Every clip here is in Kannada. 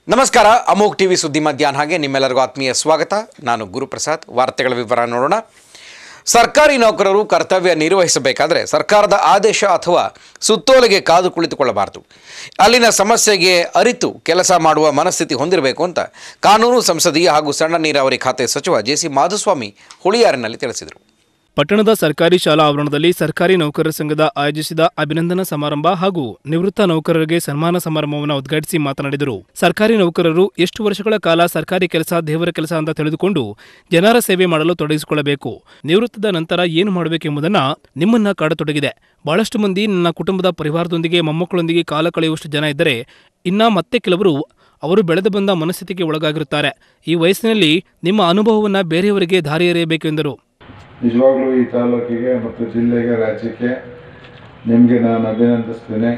ನಮಸ್ಕಾರ ಅಮೋಕ್ ಟಿವಿ ಸುದ್ದಿ ಮಧ್ಯಾಹ್ನ ಹಾಗೆ ನಿಮ್ಮೆಲ್ಲರಿಗೂ ಆತ್ಮೀಯ ಸ್ವಾಗತ ನಾನು ಗುರುಪ್ರಸಾದ್ ವಾರ್ತೆಗಳ ವಿವರ ನೋಡೋಣ ಸರ್ಕಾರಿ ನೌಕರರು ಕರ್ತವ್ಯ ನಿರ್ವಹಿಸಬೇಕಾದರೆ ಸರ್ಕಾರದ ಆದೇಶ ಅಥವಾ ಸುತ್ತೋಲೆಗೆ ಕಾದು ಕುಳಿತುಕೊಳ್ಳಬಾರದು ಅಲ್ಲಿನ ಸಮಸ್ಯೆಗೆ ಅರಿತು ಕೆಲಸ ಮಾಡುವ ಮನಸ್ಥಿತಿ ಹೊಂದಿರಬೇಕು ಅಂತ ಕಾನೂನು ಸಂಸದೀಯ ಹಾಗೂ ಸಣ್ಣ ನೀರಾವರಿ ಖಾತೆ ಸಚಿವ ಜೆ ಸಿ ಮಾಧುಸ್ವಾಮಿ ಹುಳಿಯಾರಿನಲ್ಲಿ ತಿಳಿಸಿದರು ಪಟ್ಟಣದ ಸರ್ಕಾರಿ ಶಾಲಾ ಆವರಣದಲ್ಲಿ ಸರ್ಕಾರಿ ನೌಕರರ ಸಂಘದ ಆಯೋಜಿಸಿದ ಅಭಿನಂದನಾ ಸಮಾರಂಭ ಹಾಗೂ ನಿವೃತ್ತ ನೌಕರರಿಗೆ ಸನ್ಮಾನ ಸಮಾರಂಭವನ್ನು ಉದ್ಘಾಟಿಸಿ ಮಾತನಾಡಿದರು ಸರ್ಕಾರಿ ನೌಕರರು ಎಷ್ಟು ವರ್ಷಗಳ ಕಾಲ ಸರ್ಕಾರಿ ಕೆಲಸ ದೇವರ ಕೆಲಸ ಅಂತ ತಿಳಿದುಕೊಂಡು ಜನರ ಸೇವೆ ಮಾಡಲು ತೊಡಗಿಸಿಕೊಳ್ಳಬೇಕು ನಿವೃತ್ತದ ನಂತರ ಏನು ಮಾಡಬೇಕೆಂಬುದನ್ನ ನಿಮ್ಮನ್ನ ಕಾಡತೊಡಗಿದೆ ಬಹಳಷ್ಟು ಮಂದಿ ನನ್ನ ಕುಟುಂಬದ ಪರಿವಾರದೊಂದಿಗೆ ಮೊಮ್ಮಕ್ಕಳೊಂದಿಗೆ ಕಾಲ ಕಳೆಯುವಷ್ಟು ಜನ ಇದ್ದರೆ ಇನ್ನ ಮತ್ತೆ ಕೆಲವರು ಅವರು ಬೆಳೆದು ಬಂದ ಮನಸ್ಥಿತಿಗೆ ಒಳಗಾಗಿರುತ್ತಾರೆ ಈ ವಯಸ್ಸಿನಲ್ಲಿ ನಿಮ್ಮ ಅನುಭವವನ್ನು ಬೇರೆಯವರಿಗೆ ದಾರಿ ಎರೆಯಬೇಕೆಂದರು ನಿಜವಾಗ್ಲೂ ಈ ತಾಲೂಕಿಗೆ ಮತ್ತು ಜಿಲ್ಲೆಗೆ ರಾಜ್ಯಕ್ಕೆ ನಿಮಗೆ ನಾನು ಅಭಿನಂದಿಸ್ತೇನೆ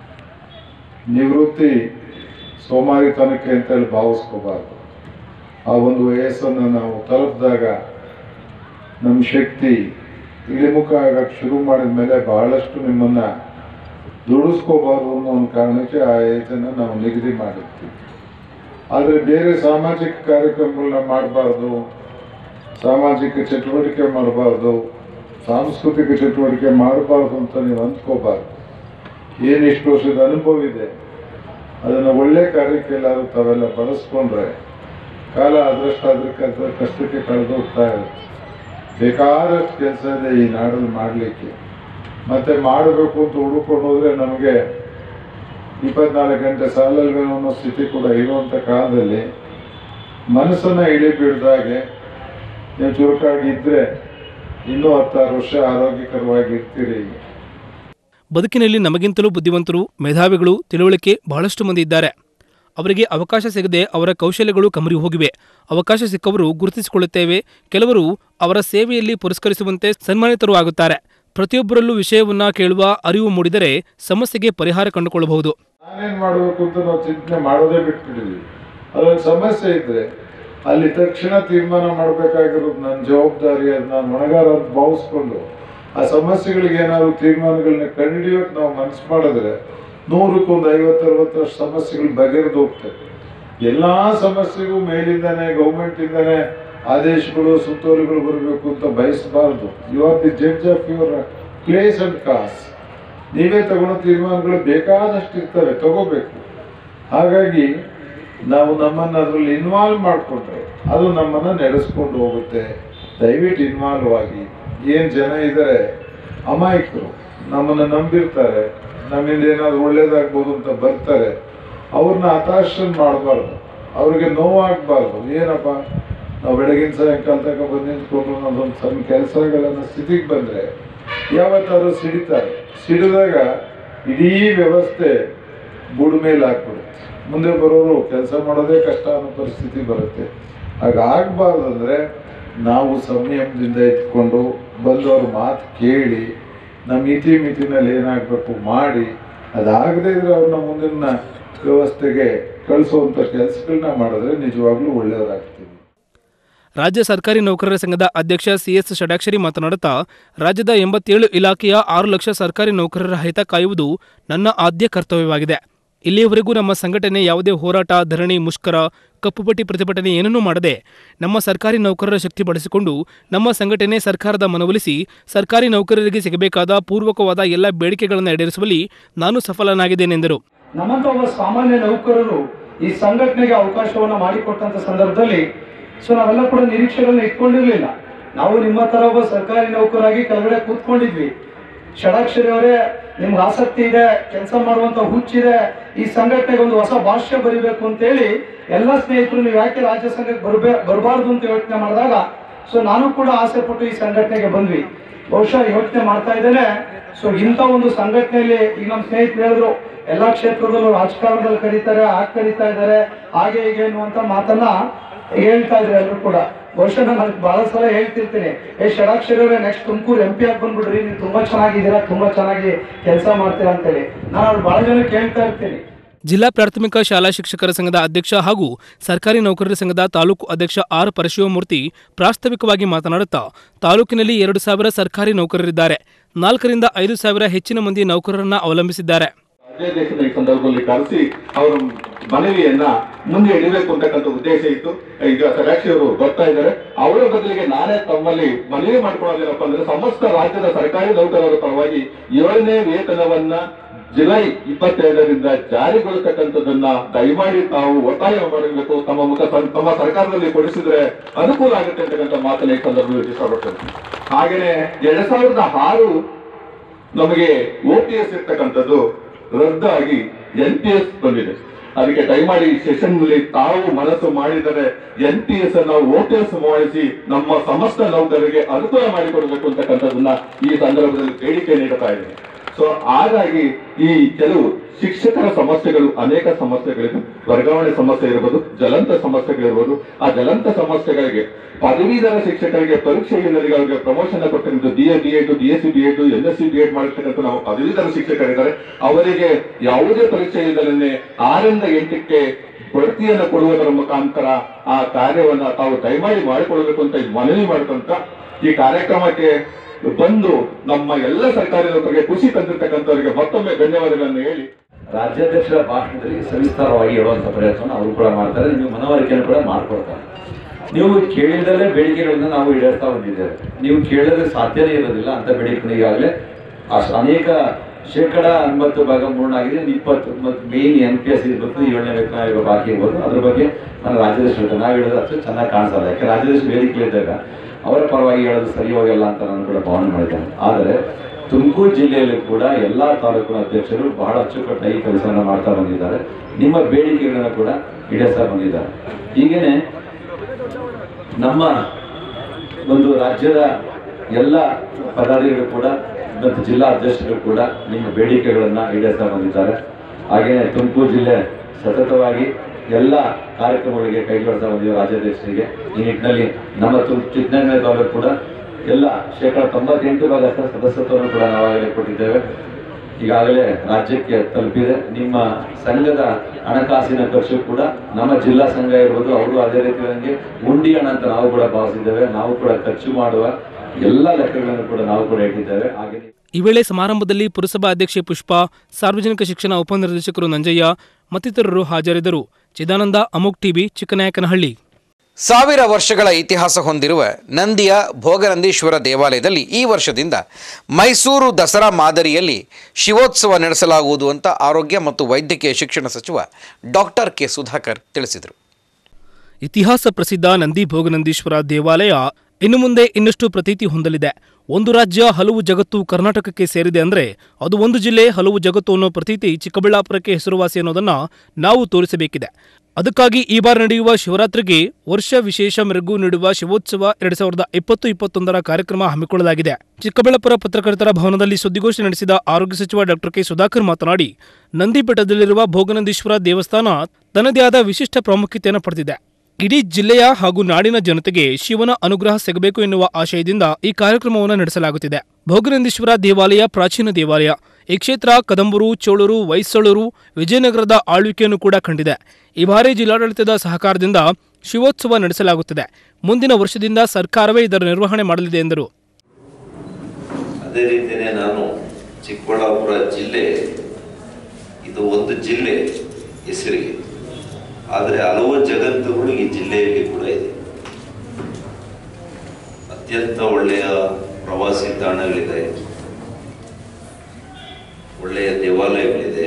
ನಿವೃತ್ತಿ ಸೋಮಾರಿತನಕ್ಕೆ ಅಂತೇಳಿ ಭಾವಿಸ್ಕೋಬಾರ್ದು ಆ ಒಂದು ವಯಸ್ಸನ್ನು ನಾವು ತಲುಪಿದಾಗ ನಮ್ಮ ಶಕ್ತಿ ಇಳಿಮುಖ ಆಗಕ್ಕೆ ಶುರು ಮಾಡಿದ ಮೇಲೆ ಬಹಳಷ್ಟು ನಿಮ್ಮನ್ನು ದುಡಿಸ್ಕೋಬಾರ್ದು ಅನ್ನೋ ಒಂದು ಕಾರಣಕ್ಕೆ ಆ ಏಜನ್ನು ನಾವು ನಿಗದಿ ಮಾಡಿರ್ತೀವಿ ಆದರೆ ಬೇರೆ ಸಾಮಾಜಿಕ ಕಾರ್ಯಕ್ರಮಗಳನ್ನ ಮಾಡಬಾರ್ದು ಸಾಮಾಜಿಕ ಚಟುವಟಿಕೆ ಮಾಡಬಾರ್ದು ಸಾಂಸ್ಕೃತಿಕ ಚಟುವಟಿಕೆ ಮಾಡಬಾರ್ದು ಅಂತ ನೀವು ಅಂದ್ಕೋಬಾರ್ದು ಏನು ಇಷ್ಟು ವರ್ಷದ ಅನುಭವ ಇದೆ ಅದನ್ನು ಒಳ್ಳೆ ಕಾರ್ಯಕ್ಕೆ ಎಲ್ಲರೂ ತಾವೆಲ್ಲ ಬಳಸ್ಕೊಂಡ್ರೆ ಕಾಲ ಅದರಷ್ಟು ಅದ್ರ ಕಷ್ಟಕ್ಕೆ ಕಳೆದೋಗ್ತಾ ಇರುತ್ತೆ ಬೇಕಾದಷ್ಟು ಕೆಲಸ ಇದೆ ಈ ನಾಡಲ್ಲಿ ಮಾಡಲಿಕ್ಕೆ ಮತ್ತೆ ಮಾಡಬೇಕು ಅಂತ ಹುಡುಕೊಂಡು ಹೋದ್ರೆ ನಮಗೆ ಇಪ್ಪತ್ನಾಲ್ಕು ಗಂಟೆ ಸಾಲಲ್ವೇನೋ ಅನ್ನೋ ಸ್ಥಿತಿ ಕೂಡ ಇರುವಂಥ ಕಾಲದಲ್ಲಿ ಮನಸ್ಸನ್ನು ಇಳಿ ಬಿಡ್ದಾಗೆ ನೀವು ಚುರುಕಾಗಿ ಇದ್ರೆ ಇನ್ನೂ ಹತ್ತಾರು ವರ್ಷ ಆರೋಗ್ಯಕರವಾಗಿ ಇರ್ತೀರಿ ಬದುಕಿನಲ್ಲಿ ನಮಗಿಂತಲೂ ಬುದ್ಧಿವಂತರು ಮೇಧಾವಿಗಳು ತಿಳುವಳಿಕೆ ಬಹಳಷ್ಟು ಮಂದಿ ಇದ್ದಾರೆ ಅವರಿಗೆ ಅವಕಾಶ ಸಿಗದೆ ಅವರ ಕೌಶಲ್ಯಗಳು ಕಮರಿ ಹೋಗಿವೆ ಅವಕಾಶ ಸಿಕ್ಕವರು ಗುರುತಿಸಿಕೊಳ್ಳುತ್ತೇವೆ ಕೆಲವರು ಅವರ ಸೇವೆಯಲ್ಲಿ ಪುರಸ್ಕರಿಸುವಂತೆ ಸನ್ಮಾನಿತರು ಆಗುತ್ತಾರೆ ಪ್ರತಿಯೊಬ್ಬರಲ್ಲೂ ವಿಷಯವನ್ನ ಕೇಳುವ ಅರಿವು ಮೂಡಿದರೆ ಸಮಸ್ಯೆಗೆ ಪರಿಹಾರ ಕಂಡುಕೊಳ್ಳಬಹುದು ನಾನೇನ್ ಮಾಡಬೇಕು ಅಂತ ನಾವು ಚಿಂತನೆ ಮಾಡೋದೇ ಬಿಟ್ಬಿಟ್ಟಿದ್ವಿ ಅದೊಂದು ಸಮಸ್ಯೆ ಇದ್ರೆ ಅಲ್ಲಿ ತಕ್ಷಣ ತೀರ್ಮಾನ ಮಾಡಬೇಕಾಗಿರೋದು ನನ್ನ ಜವಾಬ್ದಾರಿ ಅದು ನಾನು ಹೊಣೆಗಾರ ಅಂತ ಭಾವಿಸ್ಕೊಂಡು ಆ ಸಮಸ್ಯೆಗಳಿಗೆ ಏನಾದ್ರು ತೀರ್ಮಾನಗಳನ್ನ ಕಂಡುಹಿಡಿಯೋಕೆ ನಾವು ಮನಸ್ಸು ಮಾಡಿದ್ರೆ ನೂರಕ್ಕೊಂದು ಐವತ್ತು ಅರವತ್ತರಷ್ಟು ಸಮಸ್ಯೆಗಳು ಬಗೆಹರಿದು ಹೋಗ್ತವೆ ಎಲ್ಲಾ ಸಮಸ್ಯೆಗೂ ಮೇಲಿಂದಾನೆ ಗೌರ್ಮೆಂಟಿಂದಾನೆ ಆದೇಶಗಳು ಸುತ್ತೋಲೆಗಳು ಬರಬೇಕು ಅಂತ ಬಯಸಬಾರದು you are the judge of your place and cause ನೀವೇ ತಗೊಳ್ಳೋ ತೀರ್ಮಾನಗಳು ಬೇಕಾದಷ್ಟು ಇರ್ತವೆ ತಗೋಬೇಕು ಹಾಗಾಗಿ ನಾವು ನಮ್ಮನ್ನು ಅದರಲ್ಲಿ ಇನ್ವಾಲ್ವ್ ಮಾಡಿಕೊಂಡ್ರೆ ಅದು ನಮ್ಮನ್ನು ನಡೆಸ್ಕೊಂಡು ಹೋಗುತ್ತೆ ದಯವಿಟ್ಟು ಇನ್ವಾಲ್ವ್ ಆಗಿ ಏನು ಜನ ಇದ್ದಾರೆ ಅಮಾಯಕರು ನಮ್ಮನ್ನು ನಂಬಿರ್ತಾರೆ ನಮ್ಮಿಂದ ಏನಾದ್ರು ಒಳ್ಳೇದಾಗ್ಬೋದು ಅಂತ ಬರ್ತಾರೆ ಅವ್ರನ್ನ ಹತಾಶನ್ ಮಾಡಬಾರ್ದು ಅವ್ರಿಗೆ ನೋವಾಗಬಾರ್ದು ಏನಪ್ಪ ನಾವು ಬೆಳಗಿನ ಸಾಯಂಕಾಲ ತನಕ ಬಂದು ನಿಂತ್ಕೊಂಡು ಅದೊಂದು ಸಣ್ಣ ಕೆಲಸಗಳನ್ನ ಸ್ಥಿತಿಗೆ ಬಂದರೆ ಯಾವತ್ತಾದ್ರೂ ಸಿಡಿತಾರೆ ಸಿಡಿದಾಗ ಇಡೀ ವ್ಯವಸ್ಥೆ ಬುಡ ಮೇಲೆ ಹಾಕ್ಬಿಡುತ್ತೆ ಮುಂದೆ ಬರೋರು ಕೆಲಸ ಮಾಡೋದೇ ಕಷ್ಟ ಅನ್ನೋ ಪರಿಸ್ಥಿತಿ ಬರುತ್ತೆ ಹಾಗಾಗಬಾರ್ದು ಅಂದರೆ ನಾವು ಸಂಯಮದಿಂದ ಇಟ್ಕೊಂಡು ಬಂದವ್ರ ಮಾತು ಕೇಳಿ ನಮ್ಮ ಇತಿ ಮಿತಿನಲ್ಲಿ ಏನಾಗಬೇಕು ಮಾಡಿ ಅದಾಗದೇ ಇದ್ರೆ ಅವ್ರನ್ನ ಮುಂದಿನ ವ್ಯವಸ್ಥೆಗೆ ಕಳಿಸುವಂಥ ಕೆಲಸಗಳನ್ನ ಮಾಡಿದ್ರೆ ನಿಜವಾಗ್ಲೂ ಒಳ್ಳೆಯದಾಗ್ತೀವಿ ರಾಜ್ಯ ಸರ್ಕಾರಿ ನೌಕರರ ಸಂಘದ ಅಧ್ಯಕ್ಷ ಸಿಎಸ್ ಷಡಾಕ್ಷರಿ ಮಾತನಾಡುತ್ತಾ ರಾಜ್ಯದ ಎಂಬತ್ತೇಳು ಇಲಾಖೆಯ ಆರು ಲಕ್ಷ ಸರ್ಕಾರಿ ನೌಕರರ ಹಿತ ಕಾಯುವುದು ನನ್ನ ಆದ್ಯ ಕರ್ತವ್ಯವಾಗಿದೆ ಇಲ್ಲಿಯವರೆಗೂ ನಮ್ಮ ಸಂಘಟನೆ ಯಾವುದೇ ಹೋರಾಟ ಧರಣಿ ಮುಷ್ಕರ ಕಪ್ಪುಪಟ್ಟಿ ಪ್ರತಿಭಟನೆ ಏನನ್ನೂ ಮಾಡದೆ ನಮ್ಮ ಸರ್ಕಾರಿ ನೌಕರರ ಶಕ್ತಿ ಬಳಸಿಕೊಂಡು ನಮ್ಮ ಸಂಘಟನೆ ಸರ್ಕಾರದ ಮನವೊಲಿಸಿ ಸರ್ಕಾರಿ ನೌಕರರಿಗೆ ಸಿಗಬೇಕಾದ ಪೂರ್ವಕವಾದ ಎಲ್ಲ ಬೇಡಿಕೆಗಳನ್ನು ಈಡೇರಿಸುವಲ್ಲಿ ನಾನು ಸಫಲನಾಗಿದ್ದೇನೆಂದರು ನಮ್ಮಂತ ಒಬ್ಬ ಸಾಮಾನ್ಯ ನೌಕರರು ಈ ಸಂಘಟನೆಗೆ ಅವಕಾಶವನ್ನ ಮಾಡಿಕೊಟ್ಟಂತ ಸಂದರ್ಭದಲ್ಲಿ ಸೊ ನಾವೆಲ್ಲ ಕೂಡ ನಿರೀಕ್ಷೆಗಳನ್ನ ಇಟ್ಕೊಂಡಿರ್ಲಿಲ್ಲ ನಾವು ನಿಮ್ಮ ತರ ಒಬ್ಬ ಸರ್ಕಾರಿ ನೌಕರಾಗಿ ಕೆಳಗಡೆ ಕೂತ್ಕೊಂಡಿದ್ವಿ ಷಡಾಕ್ಷರಿ ಅವರೇ ನಿಮ್ಗೆ ಆಸಕ್ತಿ ಇದೆ ಕೆಲಸ ಮಾಡುವಂತ ಹುಚ್ಚಿದೆ ಈ ಸಂಘಟನೆಗೆ ಒಂದು ಹೊಸ ಭಾಷ್ಯ ಬರಿಬೇಕು ಅಂತೇಳಿ ಎಲ್ಲ ಸ್ನೇಹಿತರು ನೀವು ಯಾಕೆ ರಾಜ್ಯ ಸಂಘಕ್ಕೆ ಬರ್ಬೇ ಬರಬಾರ್ದು ಅಂತ ಯೋಚನೆ ಮಾಡಿದಾಗ ಸೊ ನಾನು ಕೂಡ ಆಸೆ ಪಟ್ಟು ಈ ಸಂಘಟನೆಗೆ ಬಂದ್ವಿ ಬಹುಶಃ ಯೋಚನೆ ಮಾಡ್ತಾ ಇದ್ದೇನೆ ಸೊ ಇಂಥ ಒಂದು ಸಂಘಟನೆಯಲ್ಲಿ ಈಗ ನಮ್ಮ ಸ್ನೇಹಿತರು ಹೇಳಿದ್ರು ಎಲ್ಲಾ ಕ್ಷೇತ್ರದಲ್ಲೂ ರಾಜಕಾರಣದಲ್ಲಿ ಕರೀತಾರೆ ಆಗ ಕರೀತಾ ಇದ್ದಾರೆ ಹಾಗೆ ಹೀಗೆ ಅನ್ನುವಂತ ಮಾತನ್ನ ಹೇಳ್ತಾ ಇದ್ರು ಎಲ್ಲರೂ ಕೂಡ ಬಹುಶಃ ನಾನು ಬಹಳ ಸಲ ಹೇಳ್ತಿರ್ತೀನಿ ಏ ಷಡಾಕ್ಷರಿ ಅವರೇ ನೆಕ್ಸ್ಟ್ ತುಮಕೂರು ಎಂ ಪಿ ಆಗಿ ಬಂದ್ಬಿಡ್ರಿ ನೀವು ತುಂಬಾ ಚೆನ್ನಾಗಿದ್ದೀರಾ ತುಂಬಾ ಚೆನ್ನಾಗಿ ಕೆಲಸ ಮಾಡ್ತೀರಾ ಅಂತೇಳಿ ನಾನು ಅವ್ರು ಬಹಳ ಜನ ಕೇಳ್ತಾ ಇರ್ತೀನಿ ಜಿಲ್ಲಾ ಪ್ರಾಥಮಿಕ ಶಾಲಾ ಶಿಕ್ಷಕರ ಸಂಘದ ಅಧ್ಯಕ್ಷ ಹಾಗೂ ಸರ್ಕಾರಿ ನೌಕರರ ಸಂಘದ ತಾಲೂಕು ಅಧ್ಯಕ್ಷ ಆರ್ ಪರಶಿವಮೂರ್ತಿ ಪ್ರಾಸ್ತಾವಿಕವಾಗಿ ಮಾತನಾಡುತ್ತಾ ತಾಲೂಕಿನಲ್ಲಿ ಎರಡು ಸಾವಿರ ಸರ್ಕಾರಿ ನೌಕರರಿದ್ದಾರೆ ನಾಲ್ಕರಿಂದ ಐದು ಸಾವಿರ ಹೆಚ್ಚಿನ ಮಂದಿ ನೌಕರರನ್ನ ಅವಲಂಬಿಸಿದ್ದಾರೆ ದೇಶದ ಈ ಸಂದರ್ಭದಲ್ಲಿ ಕರೆಸಿ ಅವರ ಮನವಿಯನ್ನ ಮುಂದೆ ಇಡಬೇಕು ಅಂತಕ್ಕಂಥ ಉದ್ದೇಶ ಇತ್ತು ಈಗ ಸದಾಕ್ಷಿ ಅವರು ಬರ್ತಾ ಇದ್ದಾರೆ ಅವರ ಬದಲಿಗೆ ನಾನೇ ತಮ್ಮಲ್ಲಿ ಮನವಿ ಮಾಡ್ಕೊಳ್ಳೋದೇನಪ್ಪ ಅಂದ್ರೆ ಸಮಸ್ತ ರಾಜ್ಯದ ಸರ್ಕಾರಿ ನೌಕರರ ಪರವಾಗಿ ಏಳನೇ ವೇತನವನ್ನ ಜುಲೈ ಇಪ್ಪತ್ತೆರಡರಿಂದ ಜಾರಿಗೊಳಿಸತಕ್ಕಂಥದ್ದನ್ನ ದಯಮಾಡಿ ತಾವು ಒತ್ತಾಯ ಮಾಡಬೇಕು ತಮ್ಮ ಮುಖ ತಮ್ಮ ಸರ್ಕಾರದಲ್ಲಿ ಕೊಡಿಸಿದ್ರೆ ಅನುಕೂಲ ಆಗುತ್ತೆ ಅಂತಕ್ಕಂಥ ಮಾತನ್ನ ಈ ಸಂದರ್ಭದಲ್ಲಿ ಇಷ್ಟಪಡ್ತೇನೆ ಹಾಗೇನೆ ಎರಡ್ ಸಾವಿರದ ಆರು ನಮಗೆ ಓ ಟಿ ಎಸ್ ಇರ್ತಕ್ಕಂಥದ್ದು ರದ್ದಾಗಿ ಎನ್ ಪಿ ಎಸ್ ಬಂದಿದೆ ಅದಕ್ಕೆ ದಯಮಾಡಿ ಈ ಸೆಷನ್ ನಲ್ಲಿ ತಾವು ಮನಸ್ಸು ಮಾಡಿದರೆ ಎನ್ ಪಿ ಎಸ್ ಅನ್ನು ಓ ಟಿ ಎಸ್ ಮಾಡಿಸಿ ನಮ್ಮ ಸಮಸ್ತ ನೌಕರರಿಗೆ ಅನುಕೂಲ ಮಾಡಿಕೊಡಬೇಕು ಅಂತಕ್ಕಂಥದ್ದನ್ನ ಈ ಸಂದರ್ಭದಲ್ಲಿ ಬೇಡಿಕೆ ನೀಡುತ್ತಾ ಇದ್ದೇನೆ ಸೊ ಹಾಗಾಗಿ ಈ ಕೆಲವು ಶಿಕ್ಷಕರ ಸಮಸ್ಯೆಗಳು ಅನೇಕ ಸಮಸ್ಯೆಗಳಿವೆ ವರ್ಗಾವಣೆ ಸಮಸ್ಯೆ ಇರಬಹುದು ಜ್ವಲಂತ ಸಮಸ್ಯೆಗಳಿರ್ಬೋದು ಆ ಜ್ವಲಂತ ಸಮಸ್ಯೆಗಳಿಗೆ ಪದವೀಧರ ಶಿಕ್ಷಕರಿಗೆ ಪರೀಕ್ಷೆ ಹಿನ್ನೆಲೆಗಳಿಗೆ ಪ್ರಮೋಷನ್ ಕೊಟ್ಟಿದ್ದು D A D Ed D S C B Ed N S C B Ed ಮಾಡಿರ್ತಕ್ಕಂಥ ನಾವು ಪದವೀಧರ ಶಿಕ್ಷಕರಿದ್ದಾರೆ ಅವರಿಗೆ ಯಾವುದೇ ಪರೀಕ್ಷೆ ಇಲ್ಲದೇ ಆರರಿಂದ ಎಂಟಕ್ಕೆ ಬಡ್ತಿಯನ್ನು ಕೊಡುವುದರ ಮುಖಾಂತರ ಆ ಕಾರ್ಯವನ್ನ ತಾವು ದಯಮಾಡಿ ಮಾಡಿಕೊಳ್ಬೇಕು ಅಂತ ಮನವಿ ಮಾಡ್ಕೊಂತ ಈ ಕಾರ್ಯಕ್ರಮಕ್ಕೆ ಬಂದು ನಮ್ಮ ಎಲ್ಲ ಸರ್ಕಾರಿ ನೌಕರಿಗೆ ಖುಷಿ ತಂದಿರ್ತಕ್ಕಂಥವರಿಗೆ ಮತ್ತೊಮ್ಮೆ ಧನ್ಯವಾದಗಳನ್ನು ಹೇಳಿ ರಾಜ್ಯಾಧ್ಯಕ್ಷರ ಭಾಷಣದಲ್ಲಿ ಸವಿಸ್ತಾರವಾಗಿ ಹೇಳುವಂತ ಪ್ರಯತ್ನವನ್ನು ಅವರು ಕೂಡ ಮಾಡ್ತಾರೆ ನೀವು ಮನವರಿಕೆಯನ್ನು ಕೂಡ ಮಾಡ್ಕೊಡ್ತಾರೆ ನೀವು ಕೇಳಿದಲ್ಲೇ ಬೇಡಿಕೆಗಳನ್ನ ನಾವು ಈಡೇರ್ತಾ ಬಂದಿದ್ದೇವೆ ನೀವು ಕೇಳಿದ್ರೆ ಸಾಧ್ಯನೇ ಇರೋದಿಲ್ಲ ಅಂತ ಬೇಡಿಕೆ ಈಗಾಗಲೇ ಅಷ್ಟು ಅನೇಕ ಶೇಕಡ ಎಂಬತ್ತು ಭಾಗ ಮೂರ್ಣಾಗಿದೆ ಇನ್ನು ಇಪ್ಪತ್ತು ಮತ್ತು ಮೇನ್ ಎನ್ ಪಿ ಎಸ್ ಇರ್ಬೋದು ಏಳನೇ ವೇತನ ಆಯೋಗ ಬಾಕಿ ಇರ್ಬೋದು ಅದ್ರ ಬಗ್ಗೆ ನಾನು ರಾಜ್ಯಾಧ್ಯಕ್ಷ ಹೇಳ್ತೇನೆ ನಾವು ಹೇಳಿದ್ರೆ ಅಷ್ಟು ಚೆನ್ನಾಗಿ ಕಾಣಿಸಲ್ಲ ಯಾಕೆ ರಾಜ್ಯಾಧ್ಯಕ್ಷ ವೇದಿಕೆ ಇದ್ದಾಗ ಅವರ ಪರವಾಗಿ ಹೇಳೋದು ಸರಿ ಹೋಗಲ್ಲ ಅಂತ ನಾನು ಕೂಡ ಭಾವನೆ ಮಾಡಿದ್ದೇನೆ ಆದರೆ ತುಮಕೂರು ಜಿಲ್ಲೆಯಲ್ಲಿ ಕೂಡ ಎಲ್ಲಾ ತಾಲೂಕಿನ ಅಧ್ಯಕ್ಷರು ಬಹಳ ಅಚ್ಚುಕಟ್ಟಾಗಿ ಕೆಲಸವನ್ನು ಮಾಡ್ತಾ ಬಂದಿದ್ದಾರೆ ನಿಮ್ಮ ಬೇಡಿಕೆಗಳನ್ನು ಕೂಡ ಈಡೇರಿಸ್ತಾ ಬಂದಿದ್ದಾರೆ ಹೀಗೇನೆ ನಮ್ಮ ಒಂದು ರಾಜ್ಯದ ಎಲ್ಲ ಪದಾಧಿಕಾರಿಗಳು ಕೂಡ ಮತ್ತು ಜಿಲ್ಲಾ ಅಧ್ಯಕ್ಷರು ಕೂಡ ನಿಮ್ಮ ಬೇಡಿಕೆಗಳನ್ನ ಈಡೇರಿಸ್ತಾ ಬಂದಿದ್ದಾರೆ ಹಾಗೆಯೇ ತುಮಕೂರು ಜಿಲ್ಲೆ ಸತತವಾಗಿ ಎಲ್ಲ ಕಾರ್ಯಕ್ರಮಗಳಿಗೆ ಕೈಗೊಳ್ತಾ ಬಂದಿವೆ ರಾಜ್ಯಾಧ್ಯಕ್ಷರಿಗೆ ಈ ನಿಟ್ಟಿನಲ್ಲಿ ನಮ್ಮ ತುಮ್ ಚಿಕ್ಕನಗರ ತಾಲೂಕು ಕೂಡ ಎಲ್ಲ ಶೇಕಡ ತೊಂಬತ್ತೆಂಟು ಭಾಗ ಸದಸ್ಯತ್ವವನ್ನು ಕೂಡ ನಾವಾಗಲೇ ಕೊಟ್ಟಿದ್ದೇವೆ ಈಗಾಗಲೇ ರಾಜ್ಯಕ್ಕೆ ತಲುಪಿದೆ ನಿಮ್ಮ ಸಂಘದ ಹಣಕಾಸಿನ ಖರ್ಚು ಕೂಡ ನಮ್ಮ ಜಿಲ್ಲಾ ಸಂಘ ಇರ್ಬೋದು ಅವರು ಅದೇ ರೀತಿ ಉಂಡಿ ಹಣ ಅಂತ ನಾವು ಕೂಡ ಭಾವಿಸಿದ್ದೇವೆ ನಾವು ಕೂಡ ಖರ್ಚು ಮಾಡುವ ಎಲ್ಲ ಲೆಕ್ಕಗಳನ್ನು ಕೂಡ ನಾವು ಕೂಡ ಇಟ್ಟಿದ್ದೇವೆ ಹಾಗೆ ಈ ವೇಳೆ ಸಮಾರಂಭದಲ್ಲಿ ಪುರಸಭಾ ಅಧ್ಯಕ್ಷೆ ಪುಷ್ಪಾ ಸಾರ್ವಜನಿಕ ಶಿಕ್ಷಣ ಉಪನಿರ್ದೇಶಕರು ನಂಜಯ್ಯ ಮತ್ತಿತರರು ಹಾಜರಿದ್ದರು ಚಿದಾನಂದ ಅಮೋಕ್ ಟಿವಿ ಚಿಕ್ಕನಾಯಕನಹಳ್ಳಿ ಸಾವಿರ ವರ್ಷಗಳ ಇತಿಹಾಸ ಹೊಂದಿರುವ ನಂದಿಯ ಭೋಗನಂದೀಶ್ವರ ದೇವಾಲಯದಲ್ಲಿ ಈ ವರ್ಷದಿಂದ ಮೈಸೂರು ದಸರಾ ಮಾದರಿಯಲ್ಲಿ ಶಿವೋತ್ಸವ ನಡೆಸಲಾಗುವುದು ಅಂತ ಆರೋಗ್ಯ ಮತ್ತು ವೈದ್ಯಕೀಯ ಶಿಕ್ಷಣ ಸಚಿವ ಡಾಕ್ಟರ್ ಕೆ ಸುಧಾಕರ್ ತಿಳಿಸಿದರು ಇತಿಹಾಸ ಪ್ರಸಿದ್ಧ ನಂದಿ ಭೋಗನಂದೀಶ್ವರ ದೇವಾಲಯ ಇನ್ನು ಮುಂದೆ ಇನ್ನಷ್ಟು ಪ್ರತೀತಿ ಹೊಂದಲಿದೆ ಒಂದು ರಾಜ್ಯ ಹಲವು ಜಗತ್ತು ಕರ್ನಾಟಕಕ್ಕೆ ಸೇರಿದೆ ಅಂದ್ರೆ ಅದು ಒಂದು ಜಿಲ್ಲೆ ಹಲವು ಜಗತ್ತು ಅನ್ನೋ ಪ್ರತೀತಿ ಚಿಕ್ಕಬಳ್ಳಾಪುರಕ್ಕೆ ಹೆಸರುವಾಸಿ ಅನ್ನೋದನ್ನ ನಾವು ತೋರಿಸಬೇಕಿದೆ ಅದಕ್ಕಾಗಿ ಈ ಬಾರಿ ನಡೆಯುವ ಶಿವರಾತ್ರಿಗೆ ವರ್ಷ ವಿಶೇಷ ಮೆರುಗು ನೀಡುವ ಶಿವೋತ್ಸವ ಎರಡ್ ಸಾವಿರದ ಇಪ್ಪತ್ತು ಇಪ್ಪತ್ತೊಂದರ ಕಾರ್ಯಕ್ರಮ ಹಮ್ಮಿಕೊಳ್ಳಲಾಗಿದೆ ಚಿಕ್ಕಬಳ್ಳಾಪುರ ಪತ್ರಕರ್ತರ ಭವನದಲ್ಲಿ ಸುದ್ದಿಗೋಷ್ಠಿ ನಡೆಸಿದ ಆರೋಗ್ಯ ಸಚಿವ ಡಾಕ್ಟರ್ ಕೆ ಸುಧಾಕರ್ ಮಾತನಾಡಿ ನಂದಿಬೆಟ್ಟದಲ್ಲಿರುವ ಭೋಗನಂದೀಶ್ವರ ದೇವಸ್ಥಾನ ತನ್ನದೇ ಆದ ವಿಶಿಷ್ಟ ಪ್ರಾಮುಖ್ಯತೆಯನ್ನು ಪಡೆದಿದೆ ಇಡೀ ಜಿಲ್ಲೆಯ ಹಾಗೂ ನಾಡಿನ ಜನತೆಗೆ ಶಿವನ ಅನುಗ್ರಹ ಸಿಗಬೇಕು ಎನ್ನುವ ಆಶಯದಿಂದ ಈ ಕಾರ್ಯಕ್ರಮವನ್ನು ನಡೆಸಲಾಗುತ್ತಿದೆ ಭೋಗನಂದೀಶ್ವರ ದೇವಾಲಯ ಪ್ರಾಚೀನ ದೇವಾಲಯ ಈ ಕ್ಷೇತ್ರ ಕದಂಬರು ಚೋಳರು ಹೊಯ್ಸಳರು ವಿಜಯನಗರದ ಆಳ್ವಿಕೆಯನ್ನು ಕೂಡ ಕಂಡಿದೆ ಈ ಬಾರಿ ಜಿಲ್ಲಾಡಳಿತದ ಸಹಕಾರದಿಂದ ಶಿವೋತ್ಸವ ನಡೆಸಲಾಗುತ್ತಿದೆ ಮುಂದಿನ ವರ್ಷದಿಂದ ಸರ್ಕಾರವೇ ಇದರ ನಿರ್ವಹಣೆ ಮಾಡಲಿದೆ ಎಂದರು ಅದೇ ರೀತಿಯೇ ನಾನು ಚಿಕ್ಕಬಳ್ಳಾಪುರ ಜಿಲ್ಲೆ ಇದು ಒಂದು ಜಿಲ್ಲೆ ಹೆಸರಿಗೆ ಆದರೆ ಹಲವು ಜಗತ್ತುಗಳು ಈ ಜಿಲ್ಲೆಯಲ್ಲಿ ಕೂಡ ಇದೆ ಅತ್ಯಂತ ಒಳ್ಳೆಯ ಪ್ರವಾಸಿ ತಾಣಗಳಿದೆ ಒಳ್ಳೆಯ ದೇವಾಲಯಗಳಿದೆ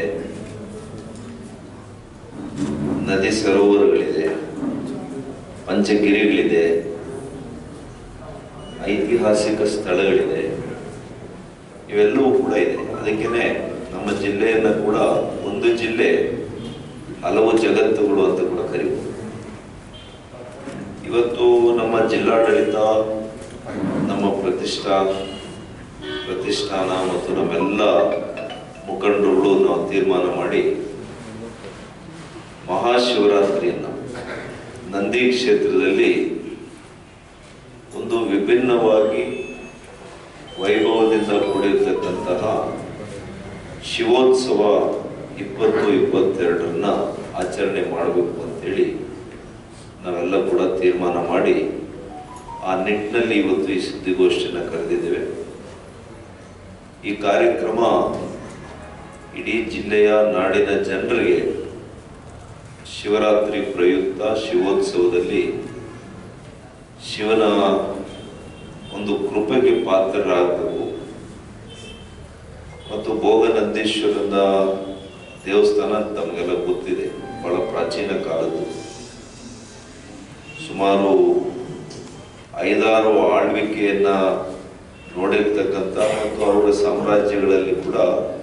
ನದಿ ಸರೋವರಗಳಿದೆ ಪಂಚಗಿರಿಗಳಿದೆ ಐತಿಹಾಸಿಕ ಸ್ಥಳಗಳಿದೆ ಇವೆಲ್ಲವೂ ಕೂಡ ಇದೆ ಅದಕ್ಕೇನೆ ನಮ್ಮ ಜಿಲ್ಲೆಯನ್ನ ಕೂಡ ಒಂದು ಜಿಲ್ಲೆ ಹಲವು ಜಗತ್ತುಗಳು ಅಂತ ಕೂಡ ಕರೀಬಹುದು ಇವತ್ತು ನಮ್ಮ ಜಿಲ್ಲಾಡಳಿತ ನಮ್ಮ ಪ್ರತಿಷ್ಠಾ ಪ್ರತಿಷ್ಠಾನ ಮತ್ತು ನಮ್ಮೆಲ್ಲ ಮುಖಂಡರುಗಳು ನಾವು ತೀರ್ಮಾನ ಮಾಡಿ ಮಹಾಶಿವರಾತ್ರಿಯನ್ನು ನಂದಿ ಕ್ಷೇತ್ರದಲ್ಲಿ ಒಂದು ವಿಭಿನ್ನವಾಗಿ ವೈಭವದಿಂದ ಕೂಡಿರ್ತಕ್ಕಂತಹ ಶಿವೋತ್ಸವ ಇಪ್ಪತ್ತು ಇಪ್ಪತ್ತೆರಡರನ್ನ ಆಚರಣೆ ಮಾಡಬೇಕು ಅಂತೇಳಿ ನಾವೆಲ್ಲ ಕೂಡ ತೀರ್ಮಾನ ಮಾಡಿ ಆ ನಿಟ್ಟಿನಲ್ಲಿ ಇವತ್ತು ಈ ಸುದ್ದಿಗೋಷ್ಠಿಯನ್ನು ಕರೆದಿದ್ದೇವೆ ಈ ಕಾರ್ಯಕ್ರಮ ಇಡೀ ಜಿಲ್ಲೆಯ ನಾಡಿನ ಜನರಿಗೆ ಶಿವರಾತ್ರಿ ಪ್ರಯುಕ್ತ ಶಿವೋತ್ಸವದಲ್ಲಿ ಶಿವನ ಒಂದು ಕೃಪೆಗೆ ಪಾತ್ರರಾಗಬೇಕು ಮತ್ತು ಭೋಗನಂದೀಶ್ವರನ ದೇವಸ್ಥಾನ ತಮಗೆಲ್ಲ ಗೊತ್ತಿದೆ ಬಹಳ ಪ್ರಾಚೀನ ಕಾಲದ್ದು ಸುಮಾರು ಐದಾರು ಆಳ್ವಿಕೆಯನ್ನ ನೋಡಿರ್ತಕ್ಕಂಥ ಮತ್ತು ಅವರ ಸಾಮ್ರಾಜ್ಯಗಳಲ್ಲಿ ಕೂಡ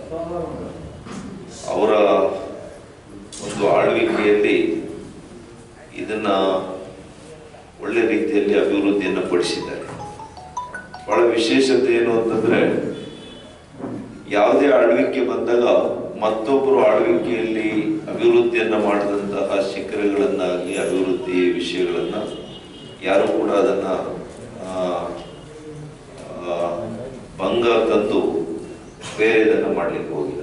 ಅವರ ಒಂದು ಆಳ್ವಿಕೆಯಲ್ಲಿ ಇದನ್ನ ಒಳ್ಳೆ ರೀತಿಯಲ್ಲಿ ಅಭಿವೃದ್ಧಿಯನ್ನು ಪಡಿಸಿದ್ದಾರೆ ಬಹಳ ವಿಶೇಷತೆ ಏನು ಅಂತಂದ್ರೆ ಯಾವುದೇ ಆಳ್ವಿಕೆ ಬಂದಾಗ ಮತ್ತೊಬ್ಬರು ಆಳ್ವಿಕೆಯಲ್ಲಿ ಅಭಿವೃದ್ಧಿಯನ್ನ ಮಾಡಿದಂತಹ ಶಿಖರಗಳನ್ನಾಗಲಿ ಅಭಿವೃದ್ಧಿ ವಿಷಯಗಳನ್ನ ಯಾರು ಕೂಡ ಅದನ್ನ ಆ, ಆ, ಭಂಗ ತಂದು ಬೇರೆದನ್ನ ಮಾಡ್ಲಿಕ್ಕೆ ಹೋಗಿಲ್ಲ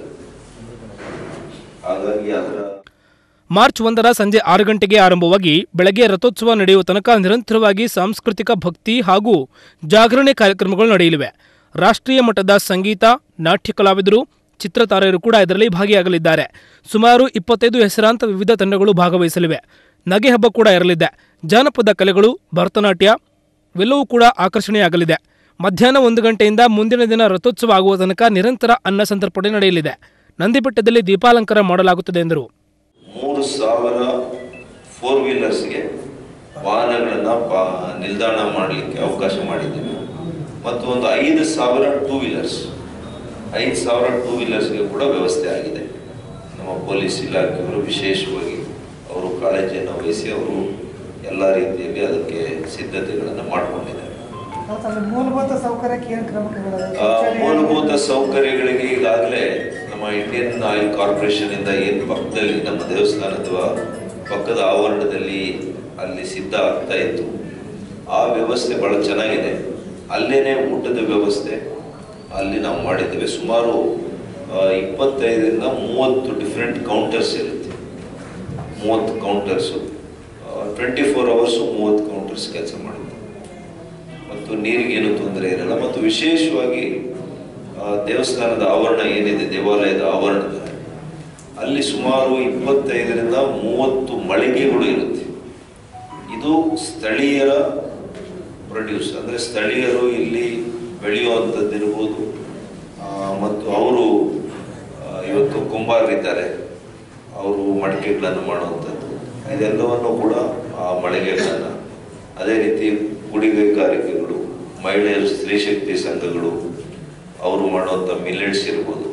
ಹಾಗಾಗಿ ಅದರ ಮಾರ್ಚ್ ಒಂದರ ಸಂಜೆ ಆರು ಗಂಟೆಗೆ ಆರಂಭವಾಗಿ ಬೆಳಗ್ಗೆ ರಥೋತ್ಸವ ನಡೆಯುವ ತನಕ ನಿರಂತರವಾಗಿ ಸಾಂಸ್ಕೃತಿಕ ಭಕ್ತಿ ಹಾಗೂ ಜಾಗರಣೆ ಕಾರ್ಯಕ್ರಮಗಳು ನಡೆಯಲಿವೆ ರಾಷ್ಟ್ರೀಯ ಮಟ್ಟದ ಸಂಗೀತ ನಾಟ್ಯ ಕಲಾವಿದರು ಚಿತ್ರತಾರೆಯರು ಕೂಡ ಇದರಲ್ಲಿ ಭಾಗಿಯಾಗಲಿದ್ದಾರೆ ಸುಮಾರು ಇಪ್ಪತ್ತೈದು ಹೆಸರಾಂತ ವಿವಿಧ ತಂಡಗಳು ಭಾಗವಹಿಸಲಿವೆ ನಗೆ ಹಬ್ಬ ಕೂಡ ಇರಲಿದೆ ಜಾನಪದ ಕಲೆಗಳು ಭರತನಾಟ್ಯ ಇವೆಲ್ಲವೂ ಕೂಡ ಆಕರ್ಷಣೆಯಾಗಲಿದೆ ಮಧ್ಯಾಹ್ನ ಒಂದು ಗಂಟೆಯಿಂದ ಮುಂದಿನ ದಿನ ರಥೋತ್ಸವ ಆಗುವ ತನಕ ನಿರಂತರ ಅನ್ನ ಸಂತರ್ಪಣೆ ನಡೆಯಲಿದೆ ನಂದಿಬೆಟ್ಟದಲ್ಲಿ ದೀಪಾಲಂಕಾರ ಮಾಡಲಾಗುತ್ತದೆ ಎಂದರು ಮೂರು ಸಾವಿರ ಫೋರ್ ವೀಲರ್ಸ್ಗೆ ವಾಹನಗಳನ್ನ ಪಾ ನಿಲ್ದಾಣ ಮಾಡಲಿಕ್ಕೆ ಅವಕಾಶ ಮಾಡಿದ್ದೀವಿ ಮತ್ತು ಒಂದು ಐದು ಸಾವಿರ ಟೂ ವೀಲರ್ಸ್ ಐದು ಸಾವಿರ ಟೂ ವೀಲರ್ಸ್ಗೆ ಕೂಡ ವ್ಯವಸ್ಥೆ ಆಗಿದೆ ನಮ್ಮ ಪೊಲೀಸ್ ಇಲಾಖೆಯವರು ವಿಶೇಷವಾಗಿ ಅವರು ಕಾಳಜಿಯನ್ನು ವಹಿಸಿ ಅವರು ಎಲ್ಲ ರೀತಿಯಲ್ಲಿ ಅದಕ್ಕೆ ಸಿದ್ಧತೆಗಳನ್ನು ಮಾಡಿಕೊಂಡಿದ್ದಾರೆ ಅಲ್ಲಿ ಮೂಲಭೂತ ಸೌಕರ್ಯಕ್ಕೆ ಏನು ಕ್ರಮ ಆ, ಮೂಲಭೂತ ಸೌಕರ್ಯಗಳಿಗೆ ಈಗಾಗಲೇ ನಮ್ಮ ಇಂಡಿಯನ್ ಆಯಿಲ್ ಕಾರ್ಪೊರೇಷನ್ ಇಂದ ಏನು ಪಕ್ಕದಲ್ಲಿ ನಮ್ಮ ದೇವಸ್ಥಾನದ ಪಕ್ಕದ ಆವರಣದಲ್ಲಿ ಅಲ್ಲಿ ಸಿದ್ಧ ಆಗ್ತಾ ಇತ್ತು ಆ ವ್ಯವಸ್ಥೆ ಬಹಳ ಚೆನ್ನಾಗಿದೆ ಅಲ್ಲೇನೆ ಊಟದ ವ್ಯವಸ್ಥೆ ಅಲ್ಲಿ ನಾವು ಮಾಡಿದ್ದೇವೆ ಸುಮಾರು ಆ, ಇಪ್ಪತ್ತೈದರಿಂದ ಮೂವತ್ತು ಡಿಫ್ರೆಂಟ್ ಕೌಂಟರ್ಸ್ ಇರುತ್ತೆ ಮೂವತ್ತು ಕೌಂಟರ್ಸು ಟ್ವೆಂಟಿ ಫೋರ್ ಅವರ್ಸು ಮೂವತ್ತು ಕೌಂಟರ್ಸ್ ಕೆಲಸ ಮಾಡಿದ್ದೇವೆ ಮತ್ತು ನೀರಿಗೇನು ತೊಂದರೆ ಇರಲ್ಲ ಮತ್ತು ವಿಶೇಷವಾಗಿ ಆ, ದೇವಸ್ಥಾನದ ಆವರಣ ಏನಿದೆ ದೇವಾಲಯದ ಆವರಣದ ಅಲ್ಲಿ ಸುಮಾರು ಇಪ್ಪತ್ತೈದರಿಂದ ಮೂವತ್ತು ಮಳಿಗೆಗಳು ಇರುತ್ತೆ ಇದು ಸ್ಥಳೀಯರ ಪ್ರೊಡ್ಯೂಸ್ ಅಂದರೆ ಸ್ಥಳೀಯರು ಇಲ್ಲಿ ಬೆಳೆಯುವಂಥದ್ದಿರ್ಬೋದು ಆ, ಮತ್ತು ಅವರು ಇವತ್ತು ಕುಂಬಾರರಿದ್ದಾರೆ ಅವರು ಮಡಿಕೆಗಳನ್ನು ಮಾಡುವಂಥದ್ದು ಇದೆಲ್ಲವನ್ನು ಕೂಡ ಆ ಮಳಿಗೆಗಳನ್ನು ಅದೇ ರೀತಿ ಗುಡಿಗೈಗಾರಿಕೆಗಳು ಮಹಿಳೆಯರು ಸ್ತ್ರೀಶಕ್ತಿ ಸಂಘಗಳು ಅವರು ಮಾಡುವಂಥ ಮಿಲೆಟ್ಸ್ ಇರ್ಬೋದು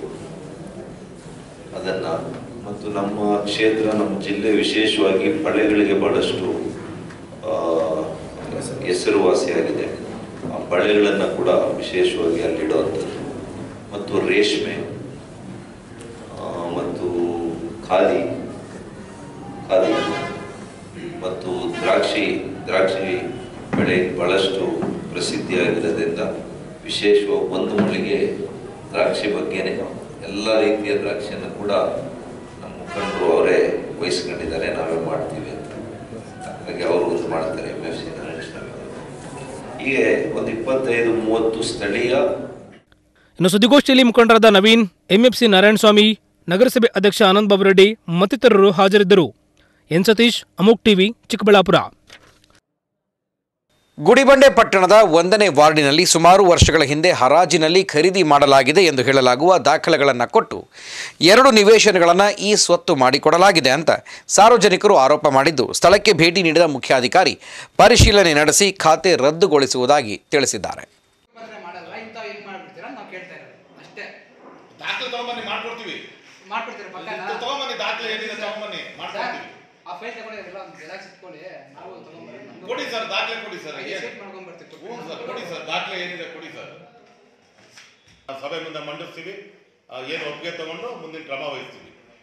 ಅದನ್ನು ಮತ್ತು ನಮ್ಮ ಕ್ಷೇತ್ರ ನಮ್ಮ ಜಿಲ್ಲೆ ವಿಶೇಷವಾಗಿ ಬಳೆಗಳಿಗೆ ಬಹಳಷ್ಟು ಆ, ಹೆಸರುವಾಸಿಯಾಗಿದೆ ಆ ಬಳೆಗಳನ್ನು ಕೂಡ ವಿಶೇಷವಾಗಿ ಅಲ್ಲಿಡುವಂಥದ್ದು ಮತ್ತು ರೇಷ್ಮೆ ಆ, ಮತ್ತು ಖಾದಿ ಖಾದಿ ಮತ್ತು ದ್ರಾಕ್ಷಿ ದ್ರಾಕ್ಷಿ ಬೆಳೆ ಬಹಳಷ್ಟು ಪ್ರಸಿದ್ಧಿಯಾಗಿರೋದ್ರಿಂದ ವಿಶೇಷವಾಗಿ ಒಂದು ಮಳಿಗೆ ದ್ರಾಕ್ಷಿ ಬಗ್ಗೆನೇ ಎಲ್ಲ ರೀತಿಯ ದ್ರಾಕ್ಷಿಯನ್ನು ಕೂಡ ನಮ್ಮ ಮುಖಂಡರು ಅವರೇ ವಹಿಸ್ಕೊಂಡಿದ್ದಾರೆ ನಾವೇ ಮಾಡ್ತೀವಿ ಅಂತ ಹಾಗಾಗಿ ಅವರು ಒಂದು ಮಾಡ್ತಾರೆ ಎಮ್ ಎಫ್ ಸಿ ಹೀಗೆ ಒಂದು ಇಪ್ಪತ್ತೈದು ಮೂವತ್ತು ಸ್ಥಳೀಯ ಇನ್ನು ಸುದ್ದಿಗೋಷ್ಠಿಯಲ್ಲಿ ಮುಖಂಡರಾದ ನವೀನ್ ಎಂಎಫ್ಸಿ ನಾರಾಯಣಸ್ವಾಮಿ ನಗರಸಭೆ ಅಧ್ಯಕ್ಷ ಆನಂದ್ ಬಾಬು ರೆಡ್ಡಿ ಮತ್ತಿತರರು ಹಾಜರಿದ್ದರು ಎನ್ ಸತೀಶ್ ಅಮೋಕ್ ಟಿವಿ ಚಿಕ್ಕಬಳ್ಳಾಪುರ ಗುಡಿಬಂಡೆ ಪಟ್ಟಣದ ಒಂದನೇ ವಾರ್ಡಿನಲ್ಲಿ ಸುಮಾರು ವರ್ಷಗಳ ಹಿಂದೆ ಹರಾಜಿನಲ್ಲಿ ಖರೀದಿ ಮಾಡಲಾಗಿದೆ ಎಂದು ಹೇಳಲಾಗುವ ದಾಖಲೆಗಳನ್ನು ಕೊಟ್ಟು ಎರಡು ನಿವೇಶನಗಳನ್ನು ಈ ಸ್ವತ್ತು ಮಾಡಿಕೊಡಲಾಗಿದೆ ಅಂತ ಸಾರ್ವಜನಿಕರು ಆರೋಪ ಮಾಡಿದ್ದು ಸ್ಥಳಕ್ಕೆ ಭೇಟಿ ನೀಡಿದ ಮುಖ್ಯಾಧಿಕಾರಿ ಪರಿಶೀಲನೆ ನಡೆಸಿ ಖಾತೆ ರದ್ದುಗೊಳಿಸುವುದಾಗಿ ತಿಳಿಸಿದ್ದಾರೆ ಮಾಡಲ್ಲ ಇಂಥ ಹಿಂಗೆ ಮಾಡ್ಬಿಡ್ತೀರಾ ನಾವು ಕೇಳ್ತಾ ಇರೋದು ಅಷ್ಟೇ ದಾಖಲೆ ತಗೊಂಬನ್ನಿ ಮಾಡ್ಕೊಡ್ತೀವಿ ಮಾಡ್ಬಿಡ್ತೀರಾ ಪಕ್ಕ ತಗೊಂಬನ್ನಿ ದಾಖಲೆ ಏನಿದೆ ತಗೊಂಬನ್ನಿ ಮಾಡ್ಕೊಡ್ತೀವಿ ಆ ಫೈಲ್ ತಗೊಂಡಿರಲ್ಲ ಒಂದು ಜೆರಾಕ್ಸ್ ಇಟ್ಕೊಳ್ಳಿ ನಾವು ತಗೊಂಡ್ಬರ್ತೀವಿ ಕೊಡಿ ಸರ್ ದಾಖಲೆ ಕೊಡಿ ಸರ್ ಸೆಟ್ ಮಾಡ್ಕೊಂಡ್ಬರ್ತೀವಿ ಹ್ಞೂ ಸರ್ ಕೊಡಿ ಸರ್ ದಾಖಲೆ ಏನಿದೆ ಕೊಡಿ ಸರ್ ಸಭೆ ಮುಂದೆ ಮಂಡಿಸ್ತೀವಿ ಆ, ಏನು ಒಪ್ಪಿಗೆ ತಗೊಂಡು ಮುಂದಿನ ಕ್ರಮ ವಹಿಸ್ತೀವಿ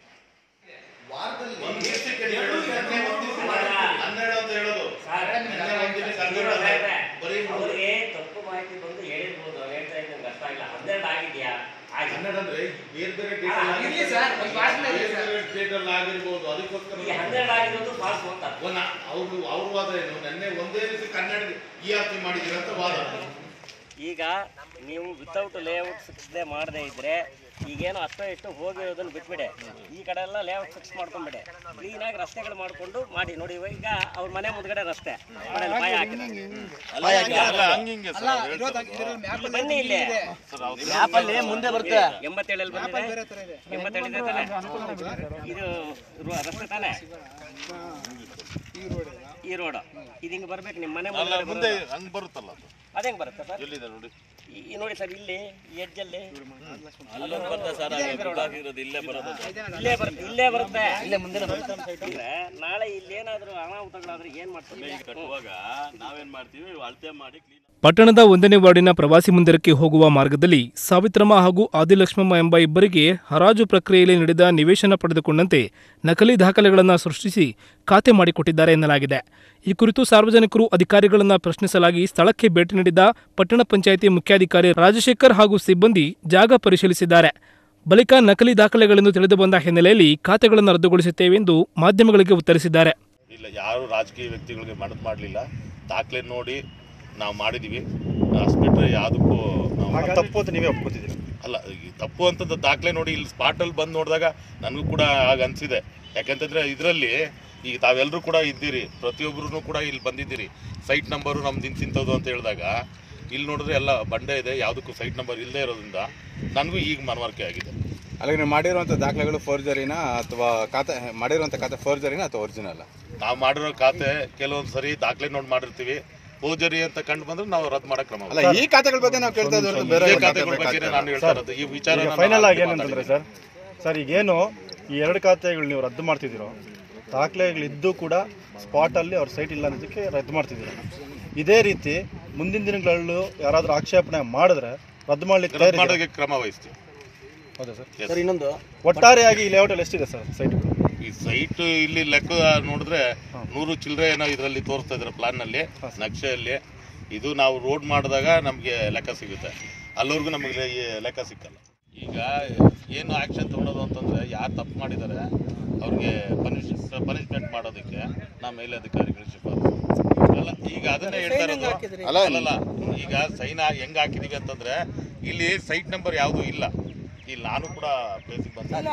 ಒಂದು ದಿವ್ಸಕ್ಕೆ ನೀವು ಹೇಳೋದು, ನಿನ್ನೆ ಒಂದು ದಿವ್ಸ ಮಾಡಿದ್ವಿ. ಹನ್ನೆರಡು ಅಂತ ಹೇಳೋದು ನಿನ್ನೆ ಒಂದು ದಿವ್ಸಕ್ಕೆ ಹನ್ನೆರಡು ಅಲ್ಲ. ಬರೀ ಮೂರು. ಅವ್ರಿಗೆ ತಪ್ಪು ಮಾಹಿತಿ ಬಂದು ಹೇಳಿರ್ಬೋದು ಹೇಳ್ತಾ ಇದ್ದಂಗೆ ಕಷ್ಟ ಇಲ್ಲ ಹನ್ನೆರಡು ಆಗಿದ್ಯಾ ಆಗಿದೆ ಹನ್ನೆರಡು ಅಂದ್ರೆ ಬೇರೆ ಬೇರೆ ಡೇಟ್ ಹಾ, ಅಲ್ಲಿ ಇರ್ಲಿ ಸರ್, ಒಂದು ವಾರದಲ್ಲಿ ಇರ್ಲಿ ಬೇರೆ ಸರ್. ಬೇರೆ ಡೇಟ್ ಅಲ್ಲಿ ಆಗಿರ್ಬೋದು ಅದಕ್ಕೋಸ್ಕರ ಈ ಹನ್ನೆರಡು ಆಗಿರೋದು ಫಾಲ್ಸ್ ಅಂತ ಒಂದು ಅವ್ರು ಅವ್ರ ವಾದ ಏನು ನೆನ್ನೆ ಒಂದೇ ದಿವಸಕ್ಕೆ ಹನ್ನೆರಡು ಇ ಆರ್ ಪಿ ಮಾಡಿದ್ದೀರ ಅಂತ ವಾದ ಈಗ ನೀವು ವಿತೌಟ್ ಲೇಔಟ್ ಮಾಡದೇ ಇದ್ರೆ ಈಗೇನೋ ಅಷ್ಟೋ ಇಷ್ಟು ಹೋಗಿರೋದನ್ನ ಬಿಟ್ಬಿಡೆ ಈ ಕಡೆ ಎಲ್ಲ ಲೇಔಟ್ ಫಿಕ್ಸ್ ಮಾಡ್ಕೊಂಬಿಡೆ ಕ್ಲೀನಾಗಿ ರಸ್ತೆಗಳು ಮಾಡಿಕೊಂಡು ಮಾಡಿ ನೋಡಿ ಈಗ ಅವ್ರ ಮನೆ ಮುಂದ್ಗಡೆ ರಸ್ತೆ ಮನೇಲಿ ಪಾಯ ಹಾಕಿದ್ದಾರೆ. ಇಲ್ಲಿ ಬನ್ನಿ ಇಲ್ಲಿ ಮ್ಯಾಪಲ್ಲಿ ಮುಂದೆ ಬರುತ್ತೆ ಎಂಬತ್ತೇಳಲ್ಲಿ ಬಂದಿದೆ ಎಂಬತ್ತೇಳಿದೆ ತಾನೆ ಇದು ರೋ- ರಸ್ತೆ ತಾನೆ ಈ ರೋಡ್ ಇದು ಹಿಂಗೆ ಬರ್ಬೇಕು ನಿಮ್ಮ ಮನೆ ಮುಂದೆ ಹಂಗ್ ಬರುತ್ತಲ್ಲ ಅದು ಅದೇ ಹೆಂಗೆ ಬರುತ್ತೆ ಸರ್ ಎಲ್ಲಿದೆ ನೋಡಿ ಈ ನೋಡಿ ಸರ್ ಇಲ್ಲಿ ಎಡ್ಜಲ್ಲಿ ಇಲ್ಲೇ ಬರೋದು ಇಲ್ಲೇ ಬರುತ್ತೆ ಇಲ್ಲೇ ಬರುತ್ತೆ ಇಲ್ಲೇ ಮುಂದೆ ಅಂದ್ರೆ ನಾಳೆ ಇಲ್ಲೇನಾದ್ರೂ ಅನಾಹುತಗಳಾದ್ರೆ ಏನ್ ಮಾಡ್ತಾರೆ ಕಟ್ಟುವಾಗ ನಾವೇನ್ ಮಾಡ್ತೀವಿ ಅಳತೆ ಮಾಡಿ ಕ್ಲೀನ್ ಪಟ್ಟಣದ ಒಂದನೇ ವಾರ್ಡಿನ ಪ್ರವಾಸಿ ಮಂದಿರಕ್ಕೆ ಹೋಗುವ ಮಾರ್ಗದಲ್ಲಿ ಸಾವಿತ್ರಮ್ಮ ಹಾಗೂ ಆದಿಲಕ್ಷ್ಮಮ್ಮ ಎಂಬ ಇಬ್ಬರಿಗೆ ಹರಾಜು ಪ್ರಕ್ರಿಯೆಯಲ್ಲಿ ನಡೆದ ನಿವೇಶನ ಪಡೆದುಕೊಂಡಂತೆ ನಕಲಿ ದಾಖಲೆಗಳನ್ನು ಸೃಷ್ಟಿಸಿ ಖಾತೆ ಮಾಡಿಕೊಟ್ಟಿದ್ದಾರೆ ಎನ್ನಲಾಗಿದೆ ಈ ಕುರಿತು ಸಾರ್ವಜನಿಕರು ಅಧಿಕಾರಿಗಳನ್ನು ಪ್ರಶ್ನಿಸಲಾಗಿ ಸ್ಥಳಕ್ಕೆ ಭೇಟಿ ನೀಡಿದ ಪಟ್ಟಣ ಪಂಚಾಯಿತಿ ಮುಖ್ಯಾಧಿಕಾರಿ ರಾಜಶೇಖರ್ ಹಾಗೂ ಸಿಬ್ಬಂದಿ ಜಾಗ ಪರಿಶೀಲಿಸಿದ್ದಾರೆ ಬಳಿಕ ನಕಲಿ ದಾಖಲೆಗಳೆಂದು ತಿಳಿದು ಬಂದ ಹಿನ್ನೆಲೆಯಲ್ಲಿ ಖಾತೆಗಳನ್ನು ರದ್ದುಗೊಳಿಸುತ್ತೇವೆ ಎಂದು ಮಾಧ್ಯಮಗಳಿಗೆ ಉತ್ತರಿಸಿದ್ದಾರೆ ಇಲ್ಲ ಯಾರು ರಾಜಕೀಯ ವ್ಯಕ್ತಿಗಳಿಗೆ ಮನದ್ ಮಾಡಲಿಲ್ಲ ದಾಖಲೆ ನೋಡಿ ನಾವು ಮಾಡಿದೀವಿ ಅಷ್ಟು ಬಿಟ್ರೆ ಯಾವುದಕ್ಕೂ ನಾವು ತಪ್ಪು ಅಂತ ನೀವೇ ಒಪ್ಕೋತಿದ್ದೀರಿ ಅಲ್ಲ ಈ ತಪ್ಪು ಅಂತಂದು ದಾಖಲೆ ನೋಡಿ ಇಲ್ಲಿ ಸ್ಪಾಟಲ್ಲಿ ಬಂದು ನೋಡಿದಾಗ ನನಗೂ ಕೂಡ ಆಗ ಅನಿಸಿದೆ ಯಾಕೆಂತಂದ್ರೆ ಇದರಲ್ಲಿ ಈಗ ತಾವೆಲ್ಲರೂ ಕೂಡ ಇದ್ದೀರಿ ಪ್ರತಿಯೊಬ್ಬರೂ ಕೂಡ ಇಲ್ಲಿ ಬಂದಿದ್ದೀರಿ ಸೈಟ್ ನಂಬರು ನಮ್ದು ಇಂತಿಂಥದ್ದು ಅಂತ ಹೇಳಿದಾಗ ಇಲ್ಲಿ ನೋಡಿದ್ರೆ ಎಲ್ಲ ಬಂಡೆ ಇದೆ ಯಾವುದಕ್ಕೂ ಸೈಟ್ ನಂಬರ್ ಇಲ್ಲದೆ ಇರೋದ್ರಿಂದ ನನಗೂ ಈಗ ಮನವರಿಕೆ ಆಗಿದೆ ಅಲ್ಲಿಗೆ ನೀವು ಮಾಡಿರುವಂಥ ದಾಖಲೆಗಳು ಫೋರ್ಜರಿನಾ ಅಥವಾ ಖಾತೆ ಮಾಡಿರುವಂಥ ಖಾತೆ ಫೋರ್ಜರಿನಾ ಅಥವಾ ಒರಿಜಿನಲ್ ನಾವು ಮಾಡಿರೋ ಖಾತೆ ಕೆಲವೊಂದು ಸರಿ ದಾಖಲೆ ನೋಡಿ ಮಾಡಿರ್ತೀವಿ ಫೋರ್ಜರಿ ಅಂತ ಕಂಡು ಬಂದ್ರೆ ನಾವು ರದ್ದು ಮಾಡೋ ಕ್ರಮ ಅಲ್ಲ ಈ ಖಾತೆಗಳ ಬಗ್ಗೆ ನಾವು ಕೇಳ್ತಾ ಇದ್ದೀವಿ ಹೊರತು ಬೇರೆ ಇದೇ ಖಾತೆ ಖಾತೆಗಳ ಬಗ್ಗೆ ನಾನು ಹೇಳ್ತಾ ಇರೋದು ಈ ವಿಚಾರ ಈಗ ಫೈನಲ್ ಆಗಿ ಏನಂತಂದ್ರೆ ಸರ್ ಸರ್ ಈಗೇನು ಈ ಎರಡು ಖಾತೆಗಳು ನೀವು ರದ್ದು ಮಾಡ್ತಿದ್ದೀರೋ ದಾಖಲೆಗಳಿದ್ದು ಕೂಡ ಸ್ಪಾಟಲ್ಲಿ ಅವ್ರ ಸೈಟ್ ಇಲ್ಲ ಅನ್ನೋದಕ್ಕೆ ರದ್ದು ಮಾಡ್ತಿದ್ದೀರ ಇದೇ ರೀತಿ ಮುಂದಿನ ದಿನಗಳಲ್ಲೂ ಯಾರಾದರೂ ಆಕ್ಷೇಪಣೆ ಮಾಡಿದ್ರೆ ರದ್ದು ಮಾಡ್ಲಿಕ್ಕೆ ರದ್ದು ತಯಾರಿದ್ದೀರಾ? ಮಾಡೋದಕ್ಕೆ ಕ್ರಮ ವಹಿಸ್ತೀವಿ ಹೌದಾ ಸರ್ Yes. ಸರ್ ಇನ್ನೊಂದು ಒಟ್ಟಾರೆಯಾಗಿ ಈ ಲೇಔಟಲ್ಲಿ ಎಷ್ಟಿದೆ ಸರ್ ಸೈಟ್ಗಳು ಈ ಸೈಟ್ ಇಲ್ಲಿ ಲೆಕ್ಕ ನೋಡಿದ್ರೆ ನೂರು ಚಿಲ್ಲರೆ ಏನೋ ಇದರಲ್ಲಿ ತೋರಿಸ್ತಾ ಇದ್ದಾರೆ ಪ್ಲಾನ್ನಲ್ಲಿ ನಕ್ಷೆಯಲ್ಲಿ ಇದು ನಾವು ರೋಡ್ ಮಾಡಿದಾಗ ನಮಗೆ ಲೆಕ್ಕ ಸಿಗುತ್ತೆ ಅಲ್ಲಿವರೆಗೂ ನಮಗೆ ಲೆಕ್ಕ ಸಿಕ್ಕಲ್ಲ ಈಗ ಏನು ಆ್ಯಕ್ಷನ್ ತೊಗೊಳೋದು ಅಂತಂದರೆ ಯಾರು ತಪ್ಪು ಮಾಡಿದ್ದಾರೆ ಅವ್ರಿಗೆ ಪನಿಷ್ ಪನಿಷ್ಮೆಂಟ್ ಮಾಡೋದಕ್ಕೆ ನಾ ಮೇಲಧಿಕಾರಿಗಳು ಶಿಫಾರಸು ಅಲ್ಲ ಈಗ ಅದನ್ನೇ ಹೇಳ್ತಾ ಇರೋದು ಅಲ್ಲ, ಅಲ್ಲಲ್ಲ ಈಗ ಸೈನ್ ಹೆಂಗ್ ಹಾಕಿದೀವಿ ಅಂತಂದ್ರೆ ಇಲ್ಲಿ ಸೈಟ್ ನಂಬರ್ ಯಾವುದು ಇಲ್ಲ ಇಲ್ಲಿ ನಾನು ಕೂಡ ಪ್ಲೇಸಿಗೆ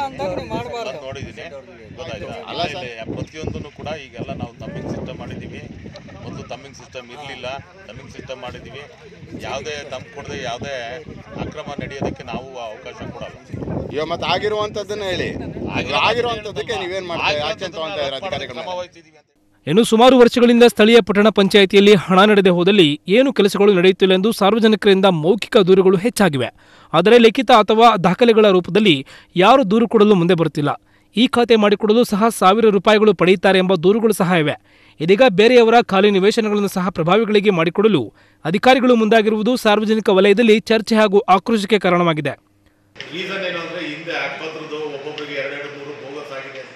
ಬಂದು ನೋಡಿದ್ದೀನಿ ಗೊತ್ತಾಯ್ತಾ ಅಲ್ಲ ಇಲ್ಲಿ ಪ್ರತಿಯೊಂದನ್ನು ಕೂಡ ಈಗೆಲ್ಲ ನಾವು ತಮ್ಮಿಂಗ್ ಸಿಸ್ಟಮ್ ಮಾಡಿದ್ದೀವಿ ಮೊದಲು ತಮ್ಮಿಂಗ್ ಸಿಸ್ಟಮ್ ಇರಲಿಲ್ಲ ತಮ್ಮಿಂಗ್ ಸಿಸ್ಟಮ್ ಮಾಡಿದ್ದೀವಿ ಯಾವುದೇ ತಮ್ಮ ಕೊಡದೆ ಯಾವುದೇ ಅಕ್ರಮ ನಡೆಯೋದಕ್ಕೆ ನಾವು ಅವಕಾಶ ಕೊಡಲ್ಲ ಇವಾಗ ಮತ್ತೆ ಆಗಿರುವಂಥದ್ದನ್ನ ಹೇಳಿ ಆಗಿರುವಂಥದ್ದಕ್ಕೆ ನೀವೇನು ಮಾಡ್ತಾ ಆಕ್ಷನ್ ತಗೊಂತ ಇದ್ದೀರಾ ಅಧಿಕಾರಿಗಳ ಕ್ರಮ ಮೇಲೆ? ವಹಿಸಿದ್ದೀವಿ ಅಂತ ಇನ್ನು ಸುಮಾರು ವರ್ಷಗಳಿಂದ ಸ್ಥಳೀಯ ಪಟ್ಟಣ ಪಂಚಾಯಿತಿಯಲ್ಲಿ ಹಣ ನಡೆದೇ ಹೋದಲ್ಲಿ ಏನು ಕೆಲಸಗಳು ನಡೆಯುತ್ತಿಲ್ಲ ಎಂದು ಸಾರ್ವಜನಿಕರಿಂದ ಮೌಖಿಕ ದೂರುಗಳು ಹೆಚ್ಚಾಗಿವೆ ಆದರೆ ಲಿಖಿತ ಅಥವಾ ದಾಖಲೆಗಳ ರೂಪದಲ್ಲಿ ಯಾರು ದೂರು ಕೊಡಲು ಮುಂದೆ ಬರುತ್ತಿಲ್ಲ ಈ ಖಾತೆ ಮಾಡಿಕೊಡಲು ಸಹ ಸಾವಿರ ರೂಪಾಯಿಗಳು ಪಡೆಯುತ್ತಾರೆ ಎಂಬ ದೂರುಗಳು ಸಹ ಇವೆ ಇದೀಗ ಬೇರೆಯವರ ಖಾಲಿ ನಿವೇಶನಗಳನ್ನು ಸಹ ಪ್ರಭಾವಿಗಳಿಗೆ ಮಾಡಿಕೊಡಲು ಅಧಿಕಾರಿಗಳು ಮುಂದಾಗಿರುವುದು ಸಾರ್ವಜನಿಕ ವಲಯದಲ್ಲಿ ಚರ್ಚೆ ಹಾಗೂ ಆಕ್ರೋಶಕ್ಕೆ ಕಾರಣವಾಗಿದೆ ರೀಸನ್ ಏನು ಅಂದರೆ ಹಿಂದೆ ಆಸ್ಪತ್ರೆದು ಒಬ್ಬೊಬ್ಬರಿಗೆ ಎರಡೆರಡು ಮೂರು ಬೋಗಸ್ ಆಗಿದೆ ಅಂತ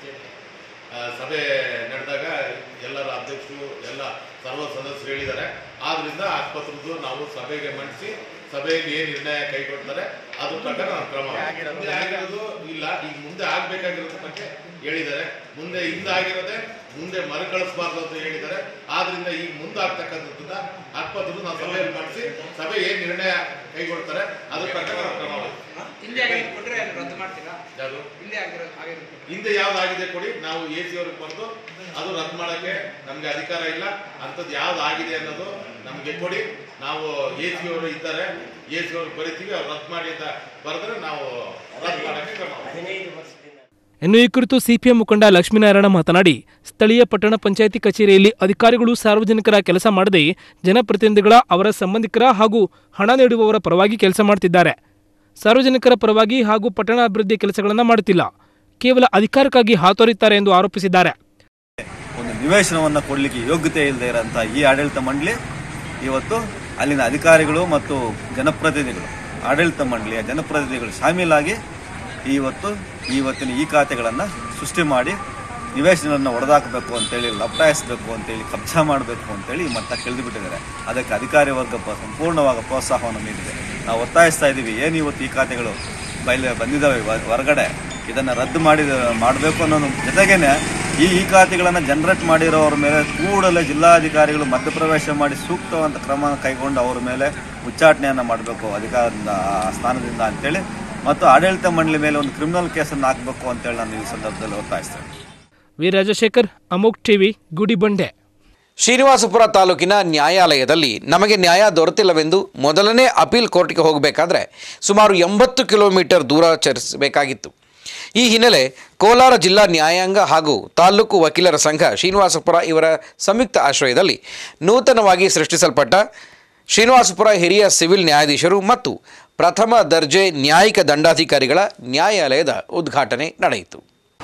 ಆ, ಸಭೆ ನಡೆದಾಗ ಎಲ್ಲರ ಅಧ್ಯಕ್ಷರು ಎಲ್ಲ ಸರ್ವ ಸದಸ್ಯರು ಹೇಳಿದ್ದಾರೆ ಆದ್ರಿಂದ ಆಸ್ಪತ್ರೆದು ನಾವು ಸಭೆಗೆ ಮಂಡಿಸಿ ಸಭೆಯಲ್ಲಿ ಏನು ನಿರ್ಣಯ ಕೈಗೊಳ್ತಾರೆ ಅದ್ರ ಪ್ರಕಾರ ನಾವು ಕ್ರಮ ಮುಂದೆ ಆಗಿರೋದು ಇಲ್ಲ ಈಗ ಮುಂದೆ ಆಗ್ಬೇಕಾಗಿರೋದ್ರ ಬಗ್ಗೆ ಹೇಳಿದ್ದಾರೆ ಮುಂದೆ ಹಿಂದೆ ಆಗಿರೋದೇ ಮುಂದೆ ಮರುಕಳಿಸಬಾರ್ದು ಅಂತ ಹೇಳಿದ್ದಾರೆ ಆದ್ರಿಂದ ಈಗ ಮುಂದೆ ಆಗ್ತಕ್ಕಂಥದ್ದನ್ನ ಆಸ್ಪತ್ರೆ ನಾವು ಸಭೆಯಲ್ಲಿ ಮಾಡಿಸಿ ಸಭೆ ಏನು ನಿರ್ಣಯ ಕೈಗೊಳ್ತಾರೆ ಅದ್ರ ಪ್ರಕಾರ ನಾವು ಕ್ರಮ ಮಾಡ್ತೀವಿ. ಹಿಂದೆ ಆಗಿರೋದು ಕೊಟ್ರೆ ರದ್ದು ಮಾಡ್ತೀರಾ ಯಾವುದು ಹಿಂದೆ ಆಗಿರೋದು ಆಗಿರೋದು ಹಿಂದೆ ಯಾವ್ದು ಆಗಿದೆ ಕೊಡಿ ನಾವು ಎ ಸಿ ಅವ್ರಿಗೆ ಬಂದು ಅದು ರದ್ದು ಮಾಡಕ್ಕೆ ನಮ್ಗೆ ಅಧಿಕಾರ ಇಲ್ಲ ಅಂಥದ್ದು ಯಾವ್ದು ಆಗಿದೆ ಅನ್ನೋದು ನಮ್ಗೆ ಕೊಡಿ ನಾವು ಎ ಸಿ ಅವರು ಇದ್ದಾರೆ ಎ ಸಿ ಅವ್ರಿಗೆ ಬರಿತೀವಿ ಅವ್ರು ರದ್ದು ಮಾಡಿ ಅಂತ ಬರೆದ್ರೆ ನಾವು ರದ್ದು ಮಾಡಕ್ಕೆ ಕ್ರಮ ಮಾಡ್ತೀವಿ. ಹದಿನೈದು ವರ್ಷದಿಂದ ಇನ್ನು ಈ ಕುರಿತು ಸಿಪಿಎಂ ಮುಖಂಡ ಲಕ್ಷ್ಮೀನಾರಾಯಣ ಮಾತನಾಡಿ ಸ್ಥಳೀಯ ಪಟ್ಟಣ ಪಂಚಾಯಿತಿ ಕಚೇರಿಯಲ್ಲಿ ಅಧಿಕಾರಿಗಳು ಸಾರ್ವಜನಿಕರ ಕೆಲಸ ಮಾಡದೆ ಜನಪ್ರತಿನಿಧಿಗಳ ಅವರ ಸಂಬಂಧಿಕರ ಹಾಗೂ ಹಣ ನೀಡುವವರ ಪರವಾಗಿ ಕೆಲಸ ಮಾಡುತ್ತಿದ್ದಾರೆ ಸಾರ್ವಜನಿಕರ ಪರವಾಗಿ ಹಾಗೂ ಪಟ್ಟಣ ಅಭಿವೃದ್ಧಿ ಕೆಲಸಗಳನ್ನು ಮಾಡುತ್ತಿಲ್ಲ ಕೇವಲ ಅಧಿಕಾರಕ್ಕಾಗಿ ಹಾತೊರೆಯುತ್ತಾರೆ ಎಂದು ಆರೋಪಿಸಿದ್ದಾರೆ ಒಂದು ನಿವೇಶನವನ್ನು ಕೊಡಲಿಕ್ಕೆ ಯೋಗ್ಯತೆ ಇಲ್ಲದೆ ಇರೋಂಥ ಈ ಆಡಳಿತ ಮಂಡಳಿ ಇವತ್ತು ಅಲ್ಲಿನ ಅಧಿಕಾರಿಗಳು ಮತ್ತು ಜನಪ್ರತಿನಿಧಿಗಳು ಆಡಳಿತ ಮಂಡಳಿಯ ಜನಪ್ರತಿನಿಧಿಗಳು ಶಾಮೀಲಾಗಿ ಇವತ್ತು ಇವತ್ತಿನ ಈ ಖಾತೆಗಳನ್ನು ಸೃಷ್ಟಿ ಮಾಡಿ ನಿವೇಶನವನ್ನು ಹೊಡೆದಾಕಬೇಕು ಅಂತೇಳಿ ಲಪಟಾಯಿಸಬೇಕು ಅಂತೇಳಿ ಕಬ್ಜಾ ಮಾಡಬೇಕು ಅಂತೇಳಿ ಈ ಮಟ್ಟ ಕೆಳೆದು ಬಿಟ್ಟಿದ್ದಾರೆ ಅದಕ್ಕೆ ಅಧಿಕಾರಿ ವರ್ಗ ಪ- ಸಂಪೂರ್ಣವಾದ ಪ್ರೋತ್ಸಾಹವನ್ನು ನೀಡಿದೆ ನಾವು ಒತ್ತಾಯಿಸ್ತಾ ಇದ್ದೀವಿ ಏನು ಇವತ್ತು ಈ ಖಾತೆಗಳು ಬಯಲು ಬಂದಿದ್ದಾವೆ ಹೊ- ಹೊರಗಡೆ ಇದನ್ನು ರದ್ದು ಮಾಡಿದ ಮಾಡಬೇಕು ಅನ್ನೋದು ಜೊತೆಗೇನೆ ಈ ಈ ಖಾತೆಗಳನ್ನು ಜನರೇಟ್ ಮಾಡಿರೋರ ಮೇಲೆ ಕೂಡಲೇ ಜಿಲ್ಲಾಧಿಕಾರಿಗಳು ಮಧ್ಯಪ್ರವೇಶ ಮಾಡಿ ಸೂಕ್ತವಾದ ಕ್ರಮ ಕೈಗೊಂಡು ಅವರ ಮೇಲೆ ಉಚ್ಚಾಟನೆಯನ್ನು ಮಾಡಬೇಕು ಅಧಿಕಾರದಿಂದ ಆ ಸ್ಥಾನದಿಂದ ಅಂತೇಳಿ ಮತ್ತು ಆಡಳಿತ ಮಂಡಳಿ ಮೇಲೆ ಒಂದು ಕ್ರಿಮಿನಲ್ ಕೇಸನ್ನು ಹಾಕಬೇಕು ಅಂತೇಳಿ ನಾನು ಈ ಸಂದರ್ಭದಲ್ಲಿ ಒತ್ತಾಯಿಸ್ತೇನೆ ವಿ ರಾಜಶೇಖರ್ ಅಮೋಕ್ ಟಿವಿ ಗುಡಿಬಂಡೆ ಶ್ರೀನಿವಾಸಪುರ ತಾಲೂಕಿನ ನ್ಯಾಯಾಲಯದಲ್ಲಿ ನಮಗೆ ನ್ಯಾಯ ದೊರೆತಿಲ್ಲವೆಂದು ಮೊದಲನೇ ಅಪೀಲ್ ಕೋರ್ಟ್ಗೆ ಹೋಗಬೇಕಾದ್ರೆ ಸುಮಾರು ಎಂಬತ್ತು ಕಿಲೋಮೀಟರ್ ದೂರ ಚರಿಸಬೇಕಾಗಿತ್ತು ಈ ಹಿನ್ನೆಲೆ ಕೋಲಾರ ಜಿಲ್ಲಾ ನ್ಯಾಯಾಂಗ ಹಾಗೂ ತಾಲೂಕು ವಕೀಲರ ಸಂಘ ಶ್ರೀನಿವಾಸಪುರ ಇವರ ಸಂಯುಕ್ತ ಆಶ್ರಯದಲ್ಲಿ ನೂತನವಾಗಿ ಸೃಷ್ಟಿಸಲ್ಪಟ್ಟ ಶ್ರೀನಿವಾಸಪುರ ಹಿರಿಯ ಸಿವಿಲ್ ನ್ಯಾಯಾಧೀಶರು ಮತ್ತು ಪ್ರಥಮ ದರ್ಜೆ ನ್ಯಾಯಿಕ ದಂಡಾಧಿಕಾರಿಗಳ ನ್ಯಾಯಾಲಯದ ಉದ್ಘಾಟನೆ ನಡೆಯಿತು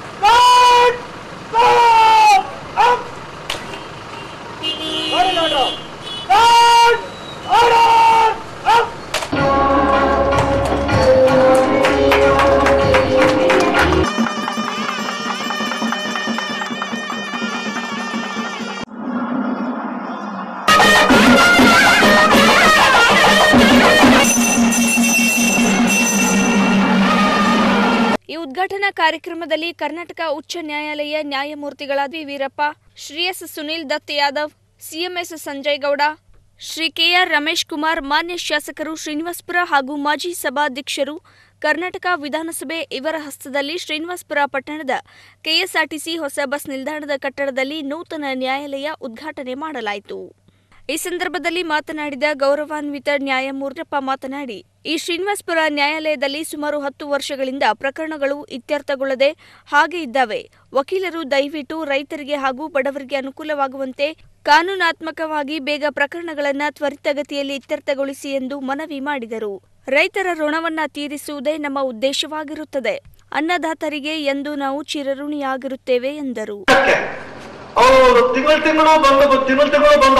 ಈ ಉದ್ಘಾಟನಾ ಕಾರ್ಯಕ್ರಮದಲ್ಲಿ ಕರ್ನಾಟಕ ಉಚ್ಚ ನ್ಯಾಯಾಲಯ ನ್ಯಾಯಮೂರ್ತಿಗಳಾದ V Veerappa Shri S Sunil Dutt Yadav CMS Sanjay Gowda Shri KR Ramesh Kumar ಮಾನ್ಯ ಶಾಸಕರು ಶ್ರೀನಿವಾಸಪುರ ಹಾಗೂ ಮಾಜಿ ಸಭಾಧ್ಯಕ್ಷರು ಕರ್ನಾಟಕ ವಿಧಾನಸಭೆ ಇವರ ಹಸ್ತದಲ್ಲಿ ಶ್ರೀನಿವಾಸಪುರ ಪಟ್ಟಣದ ಕೆಎಸ್ಆರ್ಟಿಸಿ ಹೊಸ ಬಸ್ ನಿಲ್ದಾಣದ ಕಟ್ಟಡದಲ್ಲಿ ನೂತನ ನ್ಯಾಯಾಲಯ ಉದ್ಘಾಟನೆ ಮಾಡಲಾಯಿತು ಈ ಸಂದರ್ಭದಲ್ಲಿ ಮಾತನಾಡಿದ ಗೌರವಾನ್ವಿತ ನ್ಯಾಯಮೂರ್ತಿಯಪ್ಪ ಮಾತನಾಡಿ ಈ ಶ್ರೀನಿವಾಸಪುರ ನ್ಯಾಯಾಲಯದಲ್ಲಿ ಸುಮಾರು ಹತ್ತು ವರ್ಷಗಳಿಂದ ಪ್ರಕರಣಗಳು ಇತ್ಯರ್ಥಗೊಳ್ಳದೆ ಹಾಗೆ ಇದ್ದಾವೆ ವಕೀಲರು ದಯವಿಟ್ಟು ರೈತರಿಗೆ ಹಾಗೂ ಬಡವರಿಗೆ ಅನುಕೂಲವಾಗುವಂತೆ ಕಾನೂನಾತ್ಮಕವಾಗಿ ಬೇಗ ಪ್ರಕರಣಗಳನ್ನು ತ್ವರಿತಗತಿಯಲ್ಲಿ ಇತ್ಯರ್ಥಗೊಳಿಸಿ ಎಂದು ಮನವಿ ಮಾಡಿದರು ರೈತರ ಋಣವನ್ನ ತೀರಿಸುವುದೇ ನಮ್ಮ ಉದ್ದೇಶವಾಗಿರುತ್ತದೆ ಅನ್ನದಾತರಿಗೆ ಎಂದು ನಾವು ಚಿರಋಣಿಯಾಗಿರುತ್ತೇವೆ ಎಂದರು ಅವರು ತಿಂಗಳು ತಿಂಗಳು ಬಂದು ತಿಂಗಳು ತಿಂಗಳು ಬಂದ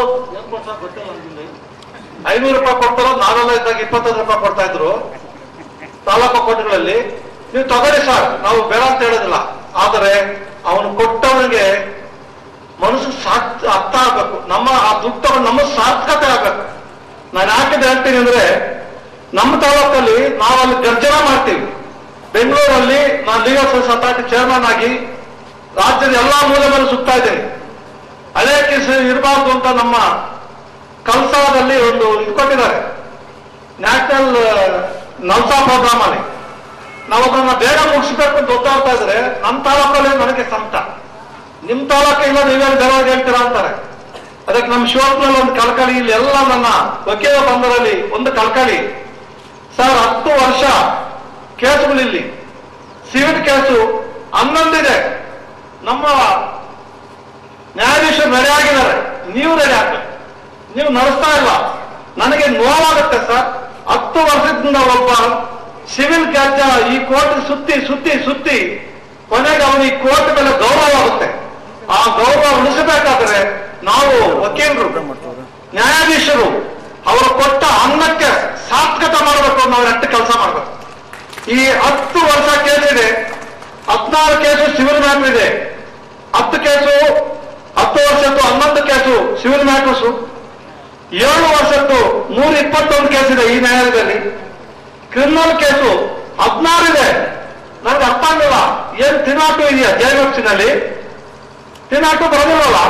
ಐನೂರು ರೂಪಾಯಿ ಕೊಡ್ತಾರ ನಾವೆಲ್ಲ ಇದ್ದಾಗ ಇಪ್ಪತ್ತೈದು ರೂಪಾಯಿ ಕೊಡ್ತಾ ಇದ್ರು ತಾಲೂಕು ಕೋರ್ಟ್ಗಳಲ್ಲಿ ನೀವು ತಗೊಳ್ಳಿ ಸರ್ ನಾವು ಬೇಡ ಅಂತ ಹೇಳೋದಿಲ್ಲ ಆದರೆ ಅವನು ಕೊಟ್ಟವನಿಗೆ ಮನಸ್ಸು ಸಾರ್ಥ್ ಅರ್ಥ ಆಗ್ಬೇಕು ನಮ್ಮ ಆ ದುಡ್ಡು ತಗೊಂಡು ನಮ್ಮ ಸಾರ್ಥಕತೆ ಆಗ್ಬೇಕು ನಾನು ಯಾಕೆ ಹೇಳ್ತೀನಿ ಅಂದ್ರೆ ನಮ್ಮ ತಾಲೂಕಲ್ಲಿ ನಾವು ಅಲ್ಲಿ ಗರ್ಜನ ಮಾಡ್ತೀವಿ ಬೆಂಗಳೂರಲ್ಲಿ ನಾನು ಲೀಗಲ್ ಸರ್ವಿಸ್ ಅಥಾರಿಟಿ ಚೇರ್ಮನ್ ಆಗಿ ರಾಜ್ಯದ ಎಲ್ಲಾ ಮೂಲೆ ಮೇಲೆ ಸುತ್ತಾ ಇದ್ದೇನೆ ಹಳೆ ಕೇಸ್ ಇರಬಾರ್ದು ಅಂತ ನಮ್ಮ ಕಲ್ಸಾದಲ್ಲಿ ಒಂದು ಇದು ಕೊಟ್ಟಿದ್ದಾರೆ ನ್ಯಾಷನಲ್ ನಲ್ಸಾ ಪ್ರೋಗ್ರಾಮ್ ಅಲ್ಲಿ ನಾವು ಅದನ್ನ ಬೇಗ ಮುಗಿಸ್ಬೇಕು ಅಂತ ಒತ್ತಾಡ್ತಾ ಇದ್ರೆ ನಮ್ಮ ತಾಲೂಕಲ್ಲಿ ನನಗೆ ಸಂತ ನಿಮ್ ತಾಲೂಕು ಇಲ್ಲ ನೀವೇನು ಬೇರೆ ಹೇಳ್ತೀರಾ ಅಂತಾರೆ ಅದಕ್ಕೆ ನಮ್ಮ ಶಿವಪ್ಪನಲ್ಲಿ ಒಂದು ಕಲ್ಕಳಿ ಇಲ್ಲಿ ಎಲ್ಲ ನನ್ನ ವಕೀಲ ಬಂದರಲ್ಲಿ ಒಂದು ಕಲ್ಕಳಿ ಸರ್ ಹತ್ತು ವರ್ಷ ಕೇಸುಗಳಿಲ್ಲಿ ಸಿವಿಲ್ ಕೇಸು ಹನ್ನೊಂದಿದೆ ನಮ್ಮ ನ್ಯಾಯಾಧೀಶರು ರೆಡಿ ಆಗಿದ್ದಾರೆ ನೀವು ರೆಡಿ ಆಗ್ಬೇಕು ನೀವು ನಡೆಸ್ತಾ ಇಲ್ಲ ನನಗೆ ನೋವಾಗುತ್ತೆ ಸರ್ ಹತ್ತು ವರ್ಷದಿಂದ ಒಬ್ಬ ಸಿವಿಲ್ ಜಡ್ಜ ಈ ಕೋರ್ಟ್ ಸುತ್ತಿ ಸುತ್ತಿ ಸುತ್ತಿ ಕೊನೆಗೆ ಅವನು ಈ ಕೋರ್ಟ್ ಮೇಲೆ ಗೌರವ ಆಗುತ್ತೆ ಆ ಗೌರವ ಉಳಿಸಬೇಕಾದ್ರೆ ನಾವು ವಕೀಲರು ನ್ಯಾಯಾಧೀಶರು ಅವರು ಕೊಟ್ಟ ಅನ್ನಕ್ಕೆ ಸಾರ್ಥಕತೆ ಮಾಡಬೇಕು ಅನ್ನೋ ನೆಟ್ಟು ಕೆಲಸ ಮಾಡಬೇಕು ಈ ಹತ್ತು ವರ್ಷ ಕೇಸ್ ಇದೆ ಹದಿನಾರು ಕೇಸು ಸಿವಿಲ್ ಮ್ಯಾಟರ್ ಇದೆ ಹತ್ತು ಕೇಸು ಹತ್ತು ವರ್ಷದ್ದು ಹನ್ನೊಂದು ಕೇಸು ಸಿವಿಲ್ ಮ್ಯಾಟರ್ಸು ಏಳು ವರ್ಷದ್ದು ನೂರ ಇಪ್ಪತ್ತೊಂದು ಕೇಸ್ ಇದೆ ಈ ನ್ಯಾಯಾಲಯದಲ್ಲಿ ಕ್ರಿಮಿನಲ್ ಕೇಸು ಹದಿನಾರು ಇದೆ ನನಗೆ ಅರ್ಥ ಆಗಿಲ್ಲ ಏನ್ ತಿನಾಟು ಇದೆಯಾ ಜಯಲಕ್ಷ್ಮಿನಲ್ಲಿ ತಿನಾಟು ಬರೋದಿಲ್ಲಲ್ಲ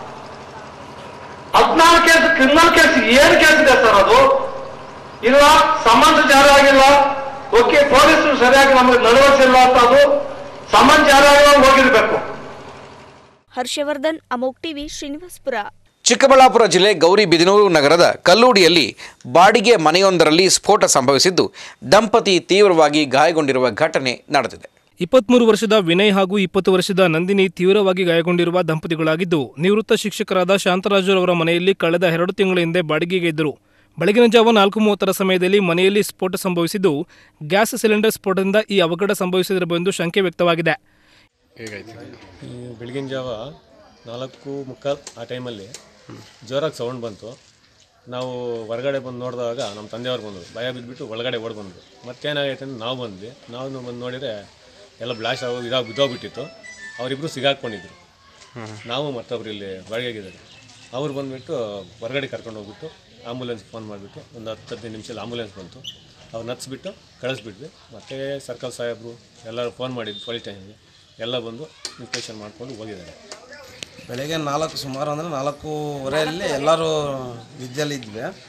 ಹದಿನಾರು ಕೇಸ್ ಕ್ರಿಮಿನಲ್ ಕೇಸ್ ಏನ್ ಕೇಸ್ ಇದೆ ಸರ್ ಅದು ಇಲ್ಲ ಸಮನ್ಸ್ ಜಾರಿ ಆಗಿಲ್ಲ ಓಕೆ ಪೊಲೀಸರು ಸರಿಯಾಗಿ ನಮಗೆ ನಡವಳಿಸಿಲ್ಲ ಅಂತ ಅದು ಸಮನ್ಸ್ ಜಾರಿ ಆಗಿಲ್ಲ ಹೋಗಿರ್ಬೇಕು ಹರ್ಷವರ್ಧನ್ ಅಮೋಕ್ ಟಿವಿ ಶ್ರೀನಿವಾಸಪುರ ಚಿಕ್ಕಬಳ್ಳಾಪುರ ಜಿಲ್ಲೆ ಗೌರಿಬಿದನೂರು ನಗರದ ಕಲ್ಲೂಡಿಯಲ್ಲಿ ಬಾಡಿಗೆ ಮನೆಯೊಂದರಲ್ಲಿ ಸ್ಫೋಟ ಸಂಭವಿಸಿದ್ದು ದಂಪತಿ ತೀವ್ರವಾಗಿ ಗಾಯಗೊಂಡಿರುವ ಘಟನೆ ನಡೆದಿದೆ ಇಪ್ಪತ್ಮೂರು ವರ್ಷದ ವಿನಯ್ ಹಾಗೂ ಇಪ್ಪತ್ತು ವರ್ಷದ ನಂದಿನಿ ತೀವ್ರವಾಗಿ ಗಾಯಗೊಂಡಿರುವ ದಂಪತಿಗಳಾಗಿದ್ದು ನಿವೃತ್ತ ಶಿಕ್ಷಕರಾದ ಶಾಂತರಾಜುರವರ ಮನೆಯಲ್ಲಿ ಕಳೆದ ಎರಡು ತಿಂಗಳ ಹಿಂದೆ ಬಾಡಿಗೆಗೆ ಇದ್ದರು ಬೆಳಗಿನ ಜಾವ ನಾಲ್ಕು ಮೂವತ್ತರ ಸಮಯದಲ್ಲಿ ಮನೆಯಲ್ಲಿ ಸ್ಫೋಟ ಸಂಭವಿಸಿದ್ದು ಗ್ಯಾಸ್ ಸಿಲಿಂಡರ್ ಸ್ಫೋಟದಿಂದ ಈ ಅವಘಡ ಸಂಭವಿಸಿದಿರಬಹುದೆಂದು ಶಂಕೆ ವ್ಯಕ್ತವಾಗಿದೆ ಈ ಬೆಳಗಿನ ಜಾವ ನಾಲ್ಕು ಮುಕ್ಕಾಲು ಆ ಟೈಮಲ್ಲಿ ಜೋರಾಗಿ ಸೌಂಡ್ ಬಂತು ನಾವು ಹೊರಗಡೆ ಬಂದು ನೋಡಿದಾಗ ನಮ್ಮ ತಂದೆಯವ್ರು ಬಂದರು ಭಯ ಬಿದ್ದುಬಿಟ್ಟು ಒಳಗಡೆ ಓಡಿ ಬಂದರು ಮತ್ತೇನಾಗೈತೆ ಅಂತ ನಾವು ಬಂದ್ವಿ ನಾವು ಬಂದು ನೋಡಿದರೆ ಎಲ್ಲ ಬ್ಲಾಸ್ಟ್ ಆಗೋ ಇದಾಗ ಬಿದ್ದೋಗ್ಬಿಟ್ಟಿತ್ತು ಅವರಿಬ್ಬರು ಸಿಗಾಕೊಂಡಿದ್ರು ನಾವು ಮತ್ತೊಬ್ರು ಇಲ್ಲಿ ಬಾಡಿಗೆಗಿದ್ದಾರೆ ಅವ್ರು ಬಂದುಬಿಟ್ಟು ಹೊರಗಡೆ ಕರ್ಕೊಂಡು ಹೋಗ್ಬಿಟ್ಟು ಆಂಬುಲೆನ್ಸ್ ಫೋನ್ ಮಾಡಿಬಿಟ್ಟು ಒಂದು ಹತ್ತು ಹದಿನೈದು ನಿಮಿಷದಲ್ಲಿ ಆಂಬುಲೆನ್ಸ್ ಬಂತು ಅವ್ರು ನಚ್ಚಿಬಿಟ್ಟು ಕಳಿಸ್ಬಿಟ್ವಿ ಮತ್ತು ಸರ್ಕಲ್ ಸಾಹೇಬರು ಎಲ್ಲರೂ ಫೋನ್ ಮಾಡಿದ್ದು ಪೊಲೀಸ್ ಸ್ಟೇಷನ್ಗೆ ಎಲ್ಲ ಬಂದು ಇನ್ಸ್ಪೆಕ್ಷನ್ ಮಾಡಿಕೊಂಡು ಹೋಗಿದ್ದಾರೆ ಬೆಳಗ್ಗೆ ನಾಲ್ಕು ಸುಮಾರು ಅಂದರೆ ನಾಲ್ಕೂವರೆಯಲ್ಲಿ ಎಲ್ಲರೂ ನಿದ್ದೆಯಲ್ಲಿ ಇದ್ವಿ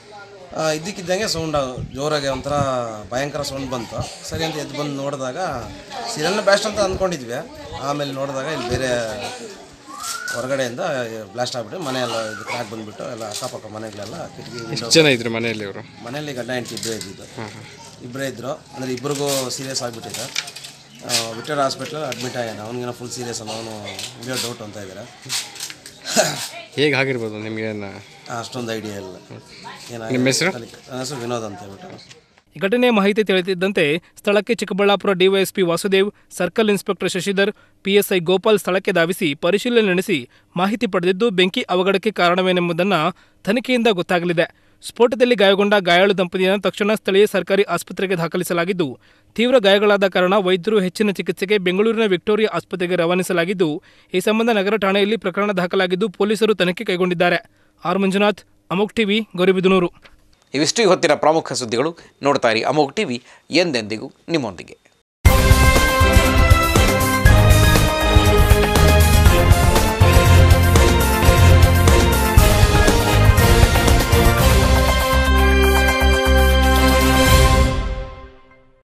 ಆ, ಇದ್ದಕ್ಕಿದ್ದಂಗೆ ಸೌಂಡ್ ಜೋರಾಗಿ ಒಂಥರ ಭಯಂಕರ ಸೌಂಡ್ ಬಂತು ಸರಿ ಅಂತ ಎದ್ದು ಬಂದು ನೋಡಿದಾಗ ಸಿಲಿಂಡರ್ ಬ್ಲಾಸ್ಟ್ ಅಂತ ಅಂದ್ಕೊಂಡಿದ್ವಿ ಆಮೇಲೆ ನೋಡಿದಾಗ ಇಲ್ಲಿ ಬೇರೆ ಹೊರಗಡೆಯಿಂದ ಬ್ಲಾಸ್ಟ್ ಆಗಿಬಿಟ್ಟು ಮನೆ ಎಲ್ಲ ಇದು ಕ್ರಾಕ್ ಬಂದುಬಿಟ್ಟು ಎಲ್ಲ ಅಕ್ಕಪಕ್ಕ ಮನೆಗಳೆಲ್ಲ ಕಿಟಕಿ ಎಷ್ಟು ಜನ ಇದ್ರು ಮನೆಯಲ್ಲಿ ಅವರು ಮನೆಯಲ್ಲಿ ಗಂಡ ಹೆಂಡತಿ ಇಬ್ಬರೇ ಇದ್ದಿದ್ದು ಇಬ್ಬರೇ ಇದ್ದರು ಅಂದರೆ ಇಬ್ಬರಿಗೂ ಸೀರಿಯಸ್ ಆಗಿಬಿಟ್ಟಿದೆ ವಿಕ್ಟೋರಿಯಾ ಹಾಸ್ಪಿಟ್ಲಲ್ಲಿ ಅಡ್ಮಿಟ್ ಆಗ್ಯಾನ ಅವ್ನಿಗೇನೋ ಫುಲ್ ಸೀರಿಯಸ್ ಅನ್ನ ಅವನು ಇಳಿಯೋ ಡೌಟ್ ಅಂತ ಇದ್ದಾರೆ ಹೇಗೆ ಆಗಿರ್ಬೋದು ನಿಮಗೇನು ಅಷ್ಟೊಂದು ಐಡಿಯಾ ಇಲ್ಲ ನಿಮ್ಮ ಹೆಸರು? ನನ್ನ ಹೆಸರು ವಿನೋದ್ ಅಂತ ಹೇಳ್ಬಿಟ್ಟು ಈ ಘಟನೆ ಮಾಹಿತಿ ತಿಳಿದಿದ್ದಂತೆ ಸ್ಥಳಕ್ಕೆ Chikkaballapur DYSP Vasudev circle inspector Shashidhar PSI Gopal ಸ್ಥಳಕ್ಕೆ ಧಾವಿಸಿ ಪರಿಶೀಲನೆ ನಡೆಸಿ ಮಾಹಿತಿ ಪಡೆದಿದ್ದು ಬೆಂಕಿ ಅವಘಡಕ್ಕೆ ಕಾರಣವೇನೆಂಬುದನ್ನು ತನಿಖೆಯಿಂದ ಗೊತ್ತಾಗಲಿದೆ ಸ್ಫೋಟದಲ್ಲಿ ಗಾಯಗೊಂಡ ಗಾಯಾಳು ದಂಪತಿಯನ್ನು ತಕ್ಷಣ ಸ್ಥಳೀಯ ಸರ್ಕಾರಿ ಆಸ್ಪತ್ರೆಗೆ ದಾಖಲಿಸಲಾಗಿದ್ದು ತೀವ್ರ ಗಾಯಗಳಾದ ಕಾರಣ ವೈದ್ಯರು ಹೆಚ್ಚಿನ ಚಿಕಿತ್ಸೆಗೆ ಬೆಂಗಳೂರಿನ ವಿಕ್ಟೋರಿಯಾ ಆಸ್ಪತ್ರೆಗೆ ರವಾನಿಸಲಾಗಿದ್ದು ಈ ಸಂಬಂಧ ನಗರ ಠಾಣೆಯಲ್ಲಿ ಪ್ರಕರಣ ದಾಖಲಾಗಿದ್ದು ಪೊಲೀಸರು ತನಿಖೆ ಕೈಗೊಂಡಿದ್ದಾರೆ ಆರ್ ಮಂಜುನಾಥ್ ಅಮೋಕ್ ಟಿವಿ ಗೌರಿಬಿದನೂರು ಇವಿಷ್ಟು ಈ ಹೊತ್ತಿನ ಪ್ರಮುಖ ಸುದ್ದಿಗಳು ನೋಡ್ತಾ ಇರಿ ಅಮೋಘ್ ಟಿವಿ ಎಂದೆಂದಿಗೂ ನಿಮ್ಮೊಂದಿಗೆ